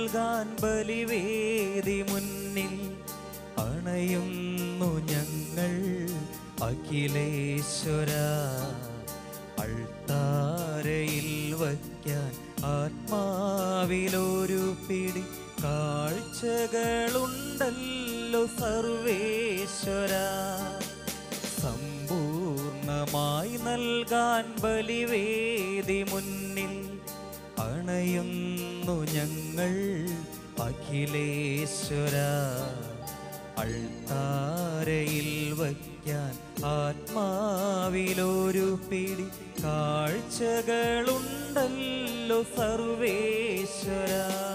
നൽകാൻ ബലിവേദി മുന്നിൽ അണയുന്നു ഞങ്ങൾ അഖിലേശ്വര അൾത്താരയിൽ വയ്ക്കാൻ ആത്മാവിലൊരു പിടി കാഴ്ചകളുണ്ടല്ലോ സർവേശ്വര സമ്പൂർണമായി നൽകാൻ ബലിവേദി മുന്നിൽ അണയുന്നു ഞങ്ങൾ അഖിലേശ്വര അൾത്താരയിൽ വയ്ക്കാൻ ആത്മാവിലൊരു പിടി കാഴ്ചകളുണ്ടല്ലോ സർവേശ്വര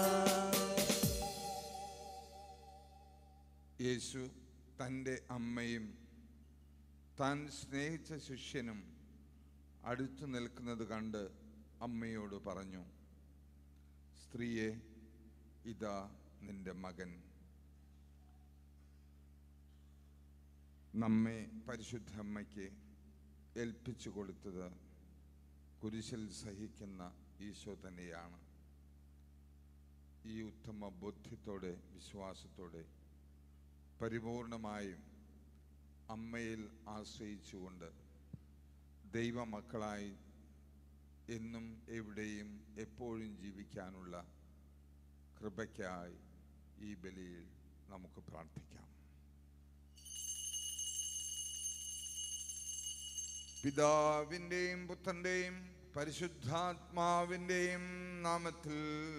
യേശു തൻ്റെ അമ്മയും താൻ സ്നേഹിച്ച ശിഷ്യനും അടുത്തു നിൽക്കുന്നത് കണ്ട് അമ്മയോട് പറഞ്ഞു സ്ത്രീയെ ഇതാ നിന്റെ മകൻ നമ്മെ പരിശുദ്ധ അമ്മയ്ക്ക് ഏൽപ്പിച്ചു കൊടുത്തത് കുരിശിൽ സഹിക്കുന്ന ഈശോ തന്നെയാണ് ഈ ഉത്തമ ബോധ്യത്തോടെ വിശ്വാസത്തോടെ പരിപൂർണമായും അമ്മയിൽ ആശ്രയിച്ചുകൊണ്ട് ദൈവമക്കളായി എന്നും എവിടെയും എപ്പോഴും ജീവിക്കാനുള്ള കൃപയ്ക്കായി ഈ ബലിയിൽ നമുക്ക് പ്രാർത്ഥിക്കാം പിതാവിൻ്റെയും പുത്രൻ്റെയും പരിശുദ്ധാത്മാവിൻ്റെയും നാമത്തിൽ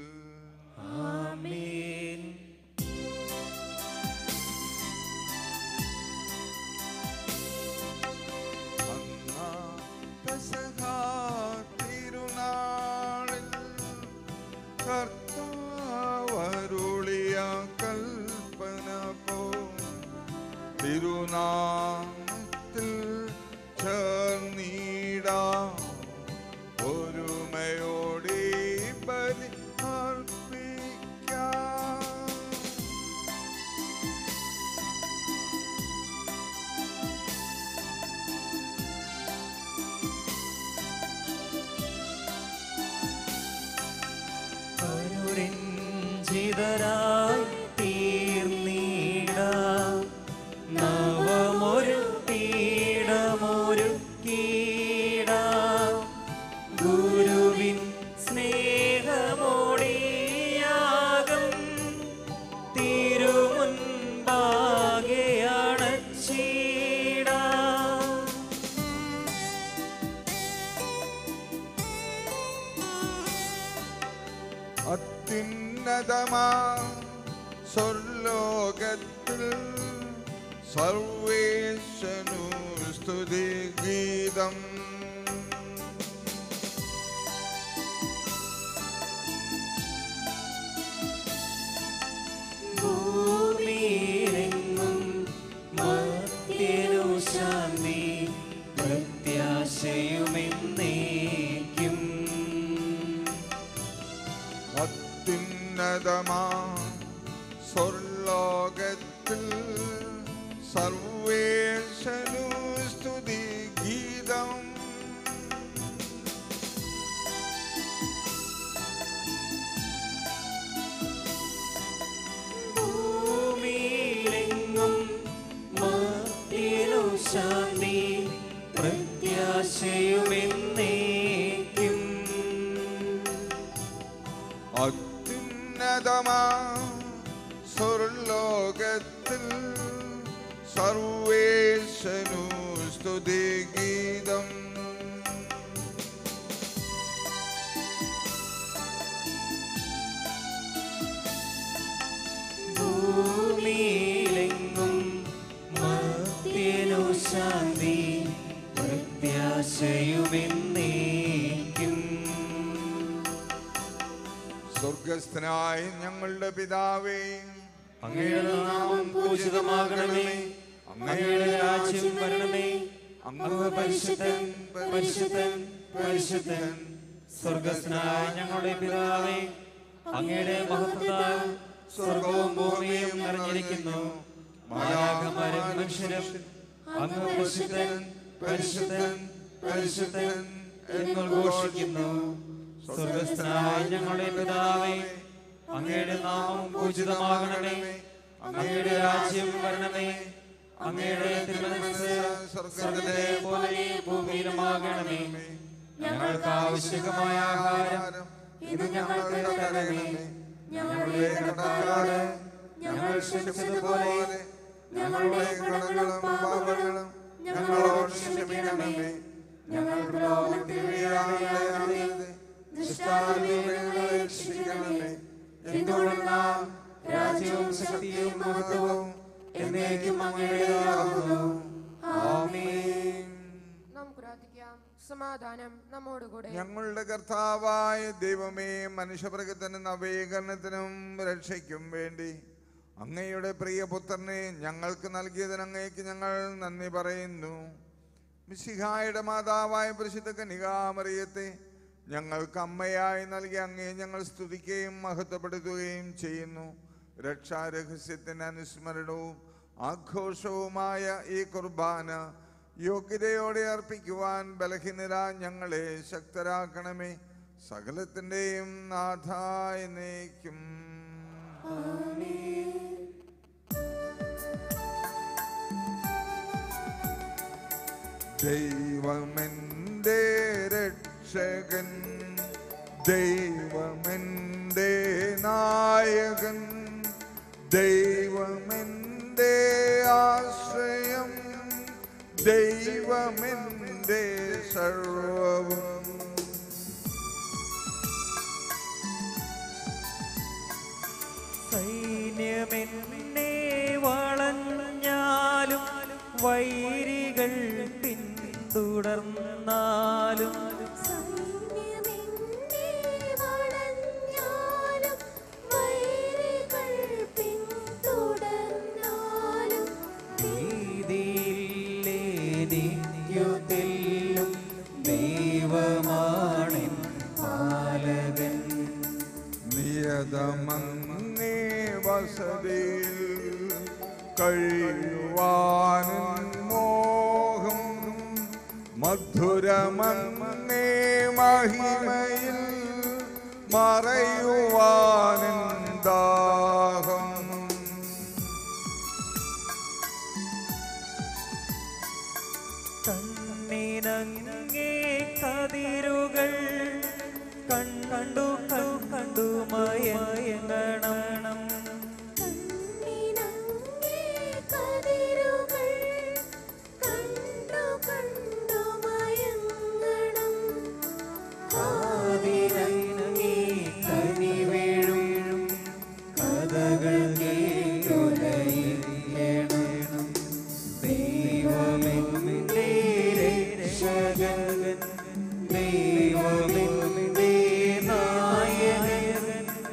ആമേൻ അന്നാ പെസഹാ തിരുനാളിൽ കർത്താവരുളിയ കൽപ്പന പോ തിരുനാമത്തിൽ ചേർന്നീടാ ഒരുമയോടെ ബലി അർപ്പിക്കാം അനുരഞ്ജിതരായി തീർന്നീട നവമൊരു പീഠമൊരു കീട ഗുരുവിൻ സ്നേഹമോടിയാകം തിരുമുൻപാകെയണച്ചീട അത്യുന്നതമാ സ്വർലോകത്തിൽ സർവേശനു സ്തുതി ഗീതം ഭൂമിയിലെങ്ങും മർത്യനു ശാന്തി പ്രത്യാശയുമെന്നേക്കും അത്യുന്നതമാ സ്വർലോകത്തിൽ സർവേശനു സ്തുതി ഗീതം ഭൂമിയിലെങ്ങും മർത്യനു ശാന്തി പ്രത്യാശയുമെന്നേക്കും അത്യുന്നതമാ സ്വർലോകത്തിൽ സർവേശനു സ്തുതി ഗീതം ഭൂമിയിലെങ്ങും മർത്യനു ശാന്തി പ്രത്യാശയുമെന്നേക്കും സ്വർഗസ്ഥനായ ഞങ്ങളുടെ പിതാവേ അങ്ങയുടെ നാമം പൂജിതമാകണമേ അങ്ങയുടെ രാജ്യം വരണമേ അങ്ങ് പരിശുദ്ധൻ പരിശുദ്ധൻ പരിശുദ്ധൻ സ്വർഗസ്നായ ഞങ്ങളുടെ പിതാവേ അങ്ങയുടെ മഹത്വത്താൽ സ്വർഗവും ഭൂമിയും നിറഞ്ഞിരിക്കുന്നു മാലാഖമാരും മനുഷ്യരും അങ്ങ് പരിശുദ്ധൻ പരിശുദ്ധൻ പരിശുദ്ധൻ എന്ന് ഘോഷിക്കുന്നു സ്വർഗസ്നായ ഞങ്ങളുടെ പിതാവേ അങ്ങയുടെ നാമം പൂജിതമാകണമേ അങ്ങയുടെ രാജ്യം വരണമേ അങ്ങയുടെ തിരുമനസ് സ്വർഗത്തിലെ പോലെ ഭൂമിയിലുമാകണമേ ഞങ്ങൾക്ക് ആവശ്യമായ ആഹാരം ഇത് ഞങ്ങൾക്ക് തരണമേ ഞങ്ങളുടെ കടക്കാര് ഞങ്ങൾ ക്ഷമിച്ചതുപോലെ ഞങ്ങളുടെ കടങ്ങളും പാപങ്ങളും ഞങ്ങളോട് ക്ഷമിക്കണമേ ഞങ്ങൾ ലോകത്തിൽ വീഴാതെ ദുഷ്ടാരൂപങ്ങളെ രക്ഷിക്കണമേ എന്തുകൊണ്ടെന്നാൽ രാജ്യവും ശക്തിയും മഹത്വവും എന്നേക്കും അങ്ങയുടേതാകുന്നു ആമേൻ നമുക്ക് പ്രാർത്ഥിക്കാം സമാധാനം നമ്മോടുകൂടെ ഞങ്ങളുടെ കർത്താവായ ദൈവമേ മനുഷ്യവർഗത്തിന് നവീകരണത്തിനും രക്ഷയ്ക്കും വേണ്ടി അങ്ങയുടെ പ്രിയപുത്രനെ ഞങ്ങൾക്ക് നൽകിയതിന് അങ്ങേക്ക് ഞങ്ങൾ നന്ദി പറയുന്നു മിശിഹായുടെ മാതാവായ പരിശുദ്ധ കനികാമറിയത്തെ ഞങ്ങൾക്ക് അമ്മയായി നൽകി അങ്ങേ ഞങ്ങൾ സ്തുതിക്കുകയും മഹത്വപ്പെടുത്തുകയും ചെയ്യുന്നു രക്ഷാരഹസ്യത്തിന് അനുസ്മരണവും ആഘോഷവുമായ ഈ കുർബാന യോഗ്യതയോടെ അർപ്പിക്കുവാൻ ബലഹീനര ഞങ്ങളെ ശക്തരാക്കണമേ സകലത്തിൻ്റെയും നാഥായ നയിക്കും ദൈവമെൻ്റെ രക്ഷകൻ ദൈവമെൻ്റെ നായകൻ ദൈവമെൻ്റെ ആശ്രയം ദൈവമെൻ്റെ സർവവും സൈന്യമെന്നെ വളഞ്ഞാലും വൈരികൾ പിന്തുടർന്നാലും സൈന്യമെന്നെ വളഞ്ഞാലും വൈരികൾ പിന്തുടർന്നാലും ഭീതിയില്ലേനിക്കുതെല്ലും ദൈവമാണെൻ പാലകൻ നിയതമങ്ങേ വസതിയിൽ കഴിയുവാനും മോഹം മധുരമങ്ങേ മഹിമയിൽ മറയുവാനും ദാഹം കണ്ണിനങ്ങേ കതിരുകൾ കണ്ടു കണ്ടു മയങ്ങണം കണ്ണിനങ്ങേ കതിരുകൾ കണ്ടു കണ്ടു മയങ്ങണം ആദിനങ്ങേ കനി വീഴും കഥകൾ കേട്ടുലയിക്കണം ദൈവമെന്റെ രക്ഷകൻ ദൈവമെന്റെ നായകൻ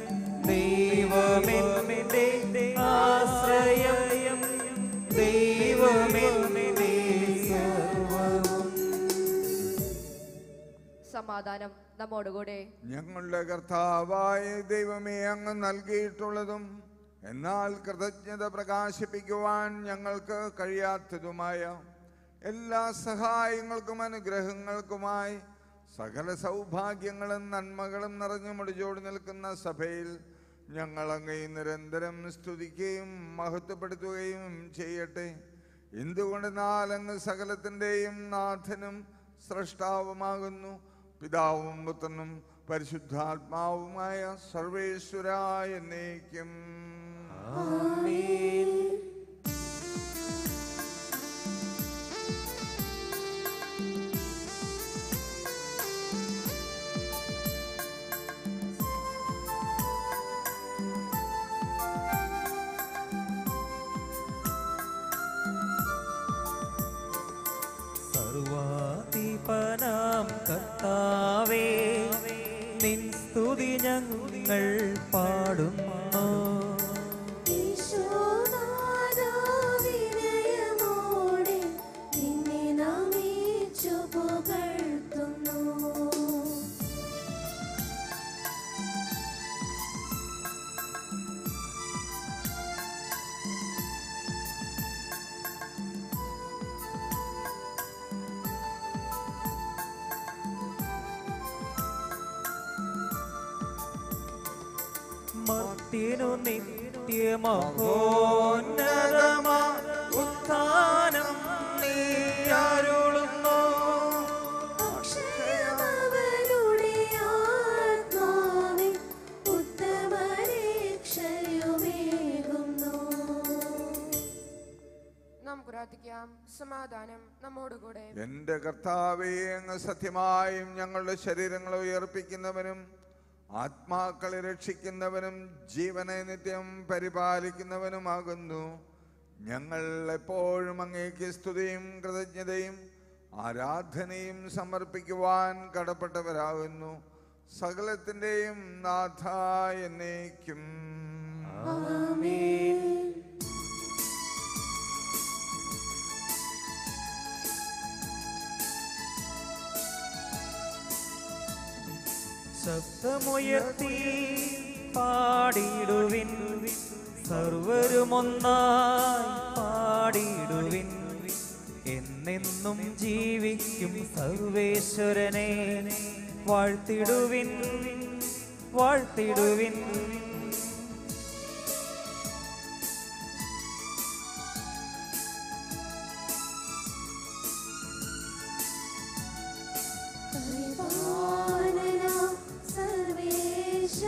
ദൈവമെന്റെ ആശ്രയം ദൈവമെന്റെ സർവവും സമാധാനം നമ്മോടുകൂടെ ഞങ്ങളുടെ കർത്താവായ ദൈവമേ അങ്ങ് നൽകിയിട്ടുള്ളതും എന്നാൽ കൃതജ്ഞത പ്രകാശിപ്പിക്കുവാൻ ഞങ്ങൾക്ക് കഴിയാത്തതുമായ എല്ലാ സഹായങ്ങൾക്കും അനുഗ്രഹങ്ങൾക്കുമായി സകല സൗഭാഗ്യങ്ങളും നന്മകളും നിറഞ്ഞു മുടിച്ചോടി നിൽക്കുന്ന സഭയിൽ ഞങ്ങൾ അങ്ങേ നിരന്തരം സ്തുതിക്കുകയും മഹത്വപ്പെടുത്തുകയും ചെയ്യട്ടെ എന്തുകൊണ്ടെന്നാൽ അങ്ങ് സകലത്തിൻ്റെയും നാഥനും സ്രഷ്ടാവുമാകുന്നു പിതാവും പുത്രനും പരിശുദ്ധാത്മാവുമായ സർവേശ്വരായ എന്നേക്കും സർവാധിപനാം കർത്താവേ നിൻ സ്തുതി ഞങ്ങൾ പാടുന്നു ഈശോനാഥാ വിനയമോടെ നിന്നെ നമിച്ചു പുകഴ്ത്തുന്നു മർത്യനു നിത്യമഹോന്നതമാ ഉത്ഥാനം നീ അരുളുന്നു അക്ഷയമവരുടെ ആത്മാവിൽ ഉത്തമരക്ഷയുമേകുന്നു നമുക്ക് പ്രാർത്ഥിക്കാം സമാധാനം നമ്മോടുകൂടെ എന്റെ കർത്താവേ അങ്ങ് സത്യമായും ഞങ്ങളുടെ ശരീരങ്ങളെ ഉയർപ്പിക്കുന്നവനും ആത്മാക്കളെ രക്ഷിക്കുന്നവനും ജീവനെ നിത്യം പരിപാലിക്കുന്നവനുമാകുന്നു ഞങ്ങൾ എപ്പോഴും അങ്ങേക്ക് സ്തുതിയും കൃതജ്ഞതയും ആരാധനയും സമർപ്പിക്കുവാൻ കടപ്പെട്ടവരാകുന്നു സകലത്തിൻ്റെയും നാഥ എന്നേക്കും ശബ്ദമുയർത്തി പാടിടുവിൻ സർവരുമൊന്നായി പാടിടുവിൻ എന്നെന്നും ജീവിക്കും സർവേശ്വരനെ വാഴ്ത്തിടുവിൻ വാഴ്ത്തിടുവിൻ പരിപാലനോ സർവേശ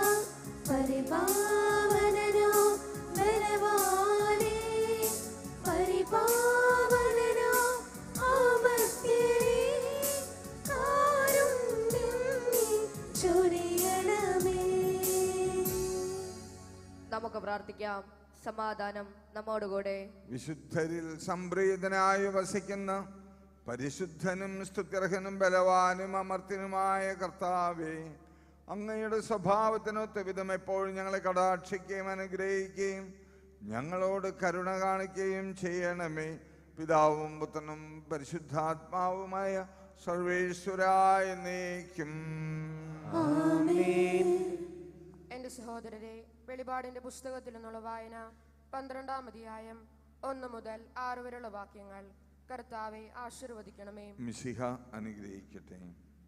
പരിപാവനനോ ബലവാനേ പരിപാവനനോ അമർത്യനേ കാരുണ്യം നീ ചൊരിയണമേ നമുക്ക് പ്രാർത്ഥിക്കാം സമാധാനം നമ്മോടുകൂടെ വിശുദ്ധരിൽ സംപ്രീതനായി വസിക്കുന്ന പരിശുദ്ധനും സ്തുത്യർഹനും ബലവാനും അമർത്തിനുമായ കർത്താവേ അങ്ങയുടെ സ്വഭാവത്തിനൊത്ത വിധം എപ്പോഴും ഞങ്ങളെ കടാക്ഷിക്കുകയും അനുഗ്രഹിക്കുകയും ഞങ്ങളോട് കരുണ കാണിക്കുകയും ചെയ്യണമേ പിതാവും പുത്രനും പരിശുദ്ധാത്മാവുമായ സർവേശ്വരായ നീക്കും എന്റെ സഹോദരരെ വെളിപാടിന്റെ പുസ്തകത്തിൽ നിന്നുള്ള വായന പന്ത്രണ്ടാം അധ്യായം ഒന്ന് മുതൽ ആറ് വരെയുള്ള വാക്യങ്ങൾ കർത്താവെ ആശീർവദിക്കണമേ മിശിഹ അനുഗ്രഹിക്കട്ടെ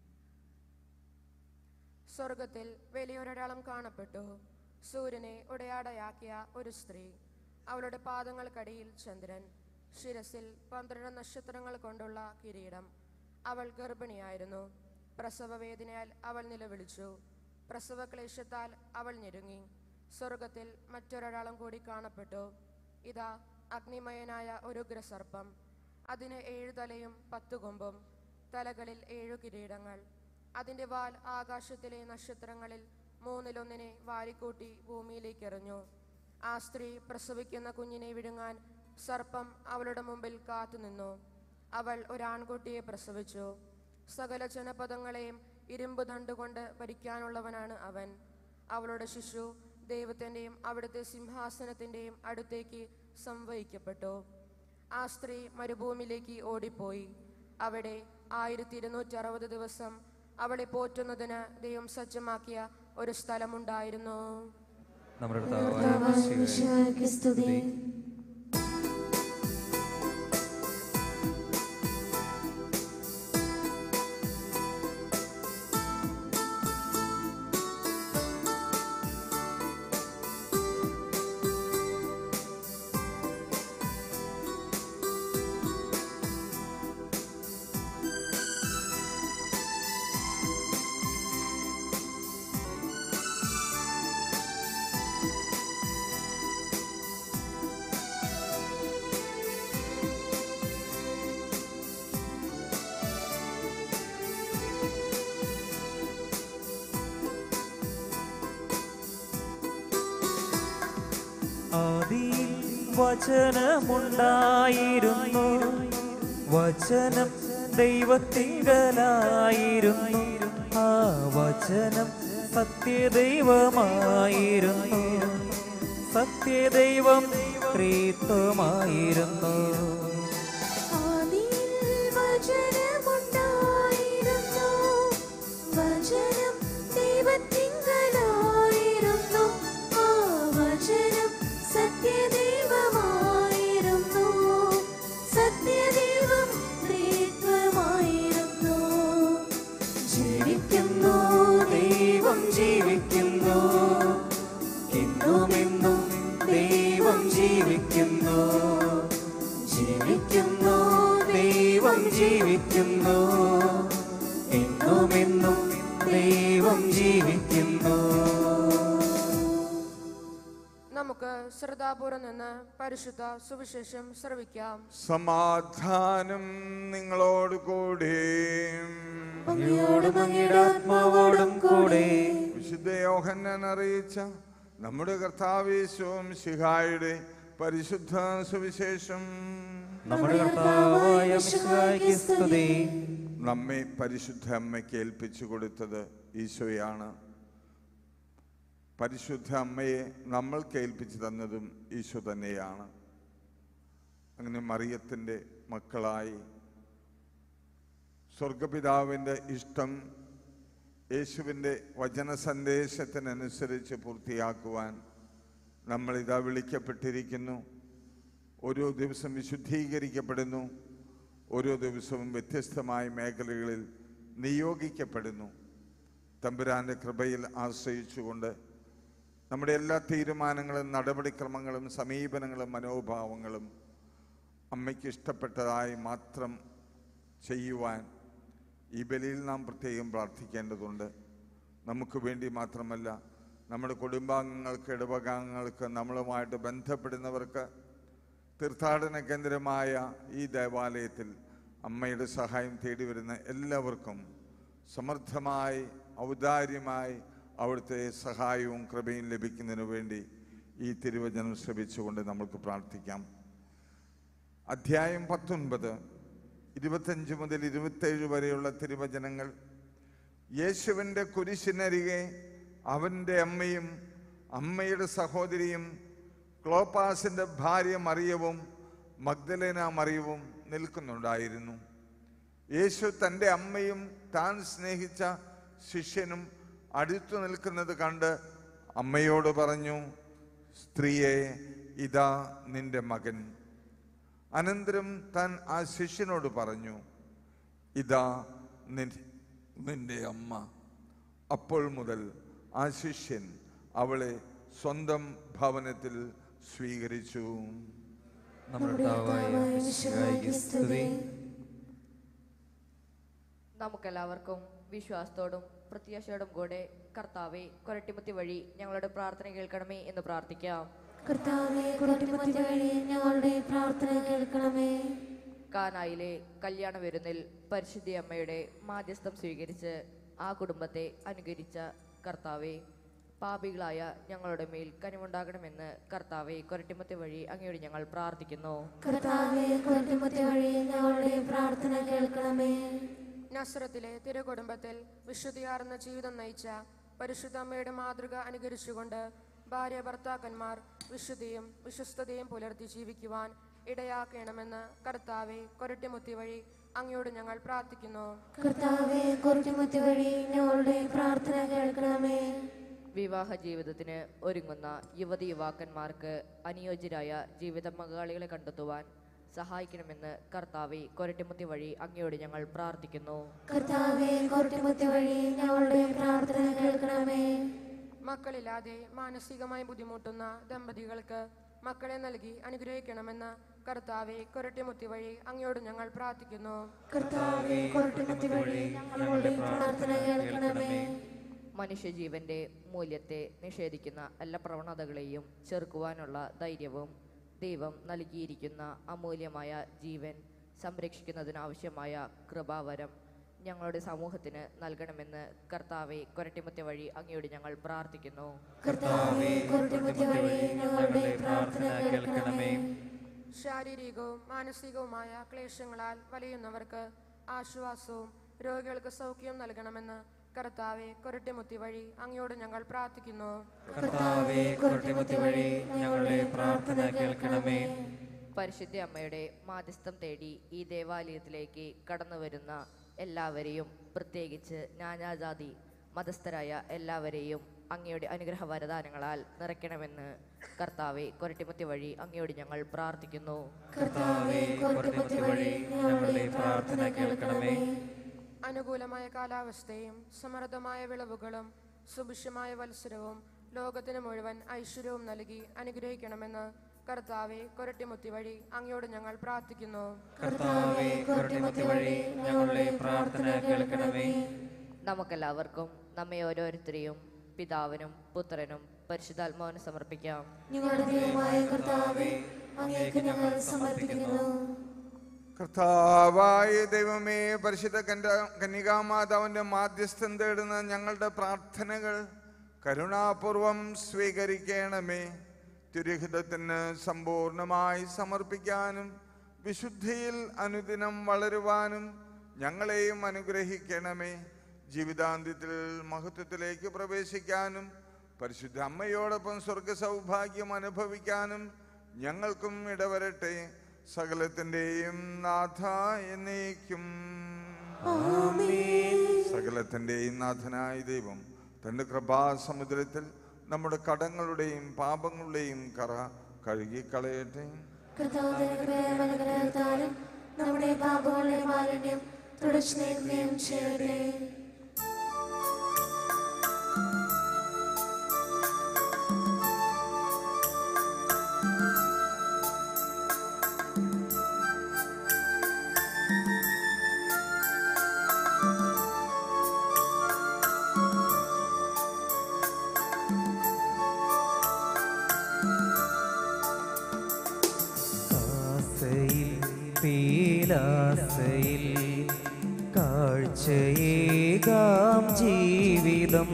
സ്വർഗത്തിൽ വലിയൊരടയാളം കാണപ്പെട്ടു സൂര്യനെ ഉടയാടയാക്കിയ ഒരു സ്ത്രീ അവളുടെ പാദങ്ങൾക്കടിയിൽ ചന്ദ്രൻ ശിരസിൽ പന്ത്രണ്ട് നക്ഷത്രങ്ങൾ കൊണ്ടുള്ള കിരീടം അവൾ ഗർഭിണിയായിരുന്നു പ്രസവവേദനയാൽ അവൾ നിലവിളിച്ചു പ്രസവക്ലേശത്താൽ അവൾ ഞെരുങ്ങി സ്വർഗത്തിൽ മറ്റൊരടയാളം കൂടി കാണപ്പെട്ടു ഇതാ അഗ്നിമയനായ ഒരു ഉഗ്രസർപ്പം അതിന് ഏഴു തലയും പത്തു കൊമ്പും തലകളിൽ ഏഴു കിരീടങ്ങൾ അതിന്റെ വാൽ ആകാശത്തിലെ നക്ഷത്രങ്ങളിൽ മൂന്നിലൊന്നിനെ വാരിക്കൂട്ടി ഭൂമിയിലേക്ക് എറിഞ്ഞു ആ സ്ത്രീ പ്രസവിക്കുന്ന കുഞ്ഞിനെ വിഴുങ്ങാൻ സർപ്പം അവളുടെ മുമ്പിൽ കാത്തുനിന്നു അവൾ ഒരാൺകുട്ടിയെ പ്രസവിച്ചു സകല ജനപദങ്ങളെയും ഇരുമ്പ് ദണ്ടുകൊണ്ട് ഭരിക്കാനുള്ളവനാണ് അവൻ അവളുടെ ശിശു ദൈവത്തിൻ്റെയും അവിടുത്തെ സിംഹാസനത്തിൻ്റെയും അടുത്തേക്ക് സംവഹിക്കപ്പെട്ടു ആ സ്ത്രീ മരുഭൂമിയിലേക്ക് ഓടിപ്പോയി അവിടെ ആയിരത്തി ഇരുന്നൂറ്റി അറുപത് ദിവസം അവളെ പോറ്റുന്നതിന് ദൈവം സജ്ജമാക്കിയ ഒരു സ്ഥലമുണ്ടായിരുന്നു നമ്മുടെ കർത്താവായ ഈശോയ്ക്ക് സ്തുതി ആദിയിൽ വചനമുണ്ടായിരുന്നു വചനം ദൈവത്തിങ്കലായിരുന്നു ആ വചനം സത്യദൈവമായിരുന്നു സത്യദൈവം ത്രിത്വമായിരുന്നു ആദിയിൽ വചനമുണ്ടായിരുന്നു വചനം ദൈവത്തിങ്കലായിരുന്നു ആ വചനം സത്യദൈവമായിരുന്നു സത്യദൈവം ത്രിത്വമായിരുന്നു ജീവിക്കുന്നു ദൈവം ജീവിക്കുന്നു ജീവിക്കുന്നു ദൈവം ജീവിക്കുന്നു എന്നുമെന്നും ദൈവം ജീവിക്കുന്നു നമുക്ക് ശ്രദ്ധാപൂർവം നിന്ന് പരിശുദ്ധ സുവിശേഷം ശ്രവിക്കാം സമാധാനം നിങ്ങളോട് കൂടെ അങ്ങയോടും അങ്ങയുടെ ആത്മാവോടും കൂടെ വിശുദ്ധ യോഹന്നാൻ അറിയിച്ച നമ്മുടെ കർത്താവേശവും ശിഹായുടെ പരിശുദ്ധ സുവിശേഷം നമ്മുടെ കർത്താവായ മിശിഹായ്ക്ക് സ്തുതി നമ്മെ പരിശുദ്ധ അമ്മയ്ക്ക് ഏൽപ്പിച്ചു കൊടുത്തത് ഈശോയാണ് പരിശുദ്ധ അമ്മയെ നമ്മൾക്ക് ഏൽപ്പിച്ചു തന്നതും ഈശോ തന്നെയാണ് അങ്ങനെ മറിയത്തിൻ്റെ മക്കളായി സ്വർഗപിതാവിൻ്റെ ഇഷ്ടം യേശുവിൻ്റെ വചന സന്ദേശത്തിനനുസരിച്ച് പൂർത്തിയാക്കുവാൻ നമ്മളിതാ വിളിക്കപ്പെട്ടിരിക്കുന്നു ഓരോ ദിവസം വിശുദ്ധീകരിക്കപ്പെടുന്നു ഓരോ ദിവസവും വ്യത്യസ്തമായ മേഖലകളിൽ നിയോഗിക്കപ്പെടുന്നു തമ്പുരാൻ്റെ കൃപയിൽ ആശ്രയിച്ചുകൊണ്ട് നമ്മുടെ എല്ലാ തീരുമാനങ്ങളും നടപടിക്രമങ്ങളും സമീപനങ്ങളും മനോഭാവങ്ങളും അമ്മയ്ക്ക് ഇഷ്ടപ്പെട്ടതായി മാത്രം ചെയ്യുവാൻ ഈ ബലിയിൽ നാം പ്രത്യേകം പ്രാർത്ഥിക്കേണ്ടതുണ്ട് നമുക്ക് വേണ്ടി മാത്രമല്ല നമ്മുടെ കുടുംബാംഗങ്ങൾക്ക് ഇടവകാംഗങ്ങൾക്ക് നമ്മളുമായിട്ട് ബന്ധപ്പെടുന്നവർക്ക് തീർത്ഥാടന കേന്ദ്രമായ ഈ ദേവാലയത്തിൽ അമ്മയുടെ സഹായം തേടി വരുന്ന എല്ലാവർക്കും സമർത്ഥമായി ഔദാര്യമായി അവിടുത്തെ സഹായവും കൃപയും ലഭിക്കുന്നതിനു വേണ്ടി ഈ തിരുവചനം ശ്രമിച്ചുകൊണ്ട് നമുക്ക് പ്രാർത്ഥിക്കാം അധ്യായം പത്തൊൻപത് ഇരുപത്തഞ്ച് മുതൽ ഇരുപത്തേഴ് വരെയുള്ള തിരുവചനങ്ങൾ യേശുവിൻ്റെ കുരിശിനരികെ അവൻ്റെ അമ്മയും അമ്മയുടെ സഹോദരിയും ക്ലോപ്പാസിൻ്റെ ഭാര്യ മറിയവും മഗ്ദലേന മറിയവും നിൽക്കുന്നുണ്ടായിരുന്നു യേശു തൻ്റെ അമ്മയും താൻ സ്നേഹിച്ച ശിഷ്യനും അടുത്തു നിൽക്കുന്നത് കണ്ട് അമ്മയോട് പറഞ്ഞു സ്ത്രീയെ ഇതാ നിന്റെ മകൻ അനന്തരം താൻ ആ ശിഷ്യനോട് പറഞ്ഞു ഇതാ നിൻ- നിന്റെ അമ്മ അപ്പോൾ മുതൽ ആ ശിഷ്യൻ അവളെ സ്വന്തം ഭവനത്തിൽ സ്വീകരിച്ചു നമ്മുടെ കർത്താവായ മിശിഹായ്ക്ക് സ്തുതി നമുക്കെല്ലാവർക്കും വിശ്വാസത്തോടും പ്രത്യാശയോടും കൂടെ കർത്താവെ കൊരട്ടിമുത്തി വഴി ഞങ്ങളുടെ പ്രാർത്ഥന കേൾക്കണമേ എന്ന് പ്രാർത്ഥിക്കാം കർത്താവെ കുരട്ടിമത്തി വഴി ഞങ്ങളുടെ പ്രാർത്ഥന കേൾക്കണമേ കാനായിലെ കല്യാണ വിരുന്നിൽ പരിശുദ്ധി അമ്മയുടെ മാധ്യസ്ഥം സ്വീകരിച്ച് ആ കുടുംബത്തെ അനുകരിച്ച കർത്താവെ പാപികളായ ഞങ്ങളുടെ മേൽ കനിവുണ്ടാകണമെന്ന് കർത്താവെ കൊരട്ടിമുത്തി വഴി അങ്ങയോട് ഞങ്ങൾ പ്രാർത്ഥിക്കുന്നു കർത്താവെ കുരട്ടിമത്തി വഴി ഞങ്ങളുടെ പ്രാർത്ഥന കേൾക്കണമേ നസ്രത്തിലെ തിരുകുടുംബത്തിൽ വിശുദ്ധിയാർന്ന ജീവിതം നയിച്ച പരിശുദ്ധ അമ്മയുടെ മാതൃക അനുകരിച്ചുകൊണ്ട് ഭാര്യ ഭർത്താക്കന്മാർ വിശുദ്ധിയും വിശ്വസ്തതയും പുലർത്തി ജീവിക്കുവാൻ ഇടയാക്കണമെന്ന് കർത്താവെ കൊരട്ടിമുത്തി വഴി അങ്ങയോട് ഞങ്ങൾ പ്രാർത്ഥിക്കുന്നു കർത്താവെ കുരട്ടിമത്തി വഴി ഞങ്ങളുടെ പ്രാർത്ഥന കേൾക്കണമേ വിവാഹ ജീവിതത്തിന് ഒരുങ്ങുന്ന യുവതി യുവാക്കന്മാർക്ക് അനുയോജ്യരായ ജീവിത പങ്കാളികളെ കണ്ടെത്തുവാൻ സഹായിക്കണമെന്ന് കർത്താവെ കൊരട്ടിമുത്തി വഴി അങ്ങയോട് ഞങ്ങൾ പ്രാർത്ഥിക്കുന്നു കർത്താവെ കുരട്ടിമത്തി വഴി ഞങ്ങളുടെ പ്രാർത്ഥന കേൾക്കണമേ മക്കളില്ലാതെ മാനസികമായി ബുദ്ധിമുട്ടുന്ന ദമ്പതികൾക്ക് മക്കളെ നൽകി അനുഗ്രഹിക്കണമെന്ന് കർത്താവെ കൊരട്ടിമുത്തി വഴി അങ്ങയോട് ഞങ്ങൾ പ്രാർത്ഥിക്കുന്നു കർത്താവെ കുരട്ടിമത്തി വഴി ഞങ്ങളുടെ പ്രാർത്ഥന കേൾക്കണമേ മനുഷ്യജീവന്റെ മൂല്യത്തെ നിഷേധിക്കുന്ന എല്ലാ പ്രവണതകളെയും ചെറുക്കുവാനുള്ള ധൈര്യവും ദൈവം നൽകിയിരിക്കുന്ന അമൂല്യമായ ജീവൻ സംരക്ഷിക്കുന്നതിനാവശ്യമായ കൃപാവരം ഞങ്ങളുടെ സമൂഹത്തിന് നൽകണമെന്ന് കർത്താവെ കൊരട്ടിമുത്തി വഴി അങ്ങയോട് ഞങ്ങൾ പ്രാർത്ഥിക്കുന്നു കർത്താവെ കുരട്ടിമത്തി വഴി ഞങ്ങളുടെ പ്രാർത്ഥന കേൾക്കണമേ ശാരീരികവും മാനസികവുമായ ക്ലേശങ്ങളാൽ വലയുന്നവർക്ക് ആശ്വാസവും രോഗികൾക്ക് സൗഖ്യം നൽകണമെന്ന് കർത്താവെ കൊരട്ടിമുത്തി വഴി അങ്ങയോട് ഞങ്ങൾ പ്രാർത്ഥിക്കുന്നു കർത്താവെ കുരട്ടിമുത്തി വഴി ഞങ്ങളുടെ പ്രാർത്ഥന കേൾക്കണമേ പരിശുദ്ധ അമ്മയുടെ മാധ്യസ്ഥം തേടി ഈ ദേവാലയത്തിലേക്ക് കടന്നു വരുന്ന എല്ലാവരെയും പ്രത്യേകിച്ച് നാനാജാതി മതസ്ഥരായ എല്ലാവരെയും അങ്ങയുടെ അനുഗ്രഹ വരദാനങ്ങളാൽ നിറയ്ക്കണമെന്ന് കർത്താവെ കൊരട്ടിമുത്തി വഴി അങ്ങയോട് ഞങ്ങൾ പ്രാർത്ഥിക്കുന്നു കർത്താവെ കുരട്ടിമുത്തി വഴി ഞങ്ങളുടെ പ്രാർത്ഥന കേൾക്കണമേ അനുകൂലമായ കാലാവസ്ഥയും സമൃദ്ധമായ വിളവുകളും സുഭിക്ഷമായ വത്സരവും ലോകത്തിന് മുഴുവൻ ഐശ്വര്യവും നൽകി അനുഗ്രഹിക്കണമെന്ന് കർത്താവെ കൊരട്ടിമുത്തി വഴി അങ്ങയോട് ഞങ്ങൾ പ്രാർത്ഥിക്കുന്നു കർത്താവെ കുരട്ടിമുത്തി വഴി ഞങ്ങളുടെ പ്രാർത്ഥന കേൾക്കണമേ നമുക്കെല്ലാവർക്കും നമ്മെ ഓരോരുത്തരെയും പിതാവിനും പുത്രനും പരിശുദ്ധാത്മാവിനും സമർപ്പിക്കാം ഞങ്ങളുടെ ദൈവമായ കർത്താവേ അങ്ങേക്ക് ഞങ്ങൾ സമർപ്പിക്കുന്നു കർത്താവായ ദൈവമേ പരിശുദ്ധ കന്യ- കന്യകാമാതാവിന്റെ മാധ്യസ്ഥം തേടുന്ന ഞങ്ങളുടെ പ്രാർത്ഥനകൾ കരുണാപൂർവം സ്വീകരിക്കണമേ തിരുഹിതത്തിന് സമ്പൂർണമായി സമർപ്പിക്കാനും വിശുദ്ധിയിൽ അനുദിനം വളരുവാനും ഞങ്ങളെയും അനുഗ്രഹിക്കണമേ ജീവിതാന്ത്യത്തിൽ മഹത്വത്തിലേക്ക് പ്രവേശിക്കാനും പരിശുദ്ധ അമ്മയോടൊപ്പം സ്വർഗ സൗഭാഗ്യം അനുഭവിക്കാനും ഞങ്ങൾക്കും ഇടവരട്ടെ സകലത്തിൻ്റെയും നാഥ എന്നേക്കും സകലത്തിൻ്റെയും നാഥനായ ദൈവം തൻ്റെ കൃപാസമുദ്രത്തിൽ നമ്മുടെ കടങ്ങളുടെയും പാപങ്ങളുടെയും കറ കഴുകിക്കളയട്ടെ കർത്താവിന്റെ അനുഗ്രഹത്താലും നമ്മുടെ പാപങ്ങളുടെ മാലിന്യം തുടച്ചു നീക്കുകയും ചെയ്യട്ടെ ആസയിൽ പീലാസയിൽ കാഴ്ചയേകാം ജീവിതം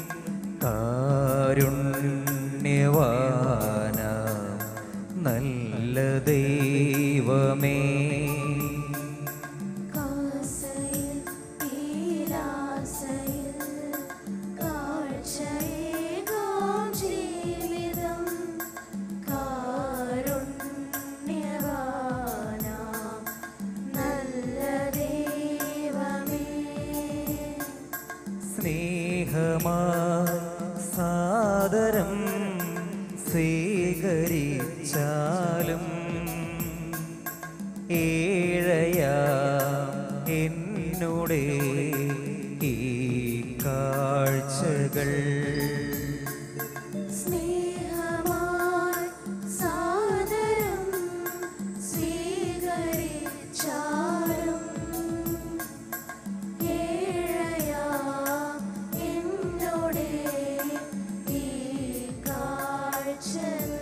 കാരുണ്യവാന നല്ല ദൈവമേ കാസയിൽ പീലാസയിൽ കാഴ്ചയേകാം ജീവിതം കാരുണ്യവാനാം നല്ല ദൈവമേ സ്നേഹമാ സാദരം സ്വീകരിച്ചാലും ഏഴയാ എന്നോടെ ഈ കാഴ്ചകൾ സ്നേഹമായി സാദരം സ്വീകരിച്ചാലും ഏഴയാ എന്നോടെ ഈ കാഴ്ചകൾ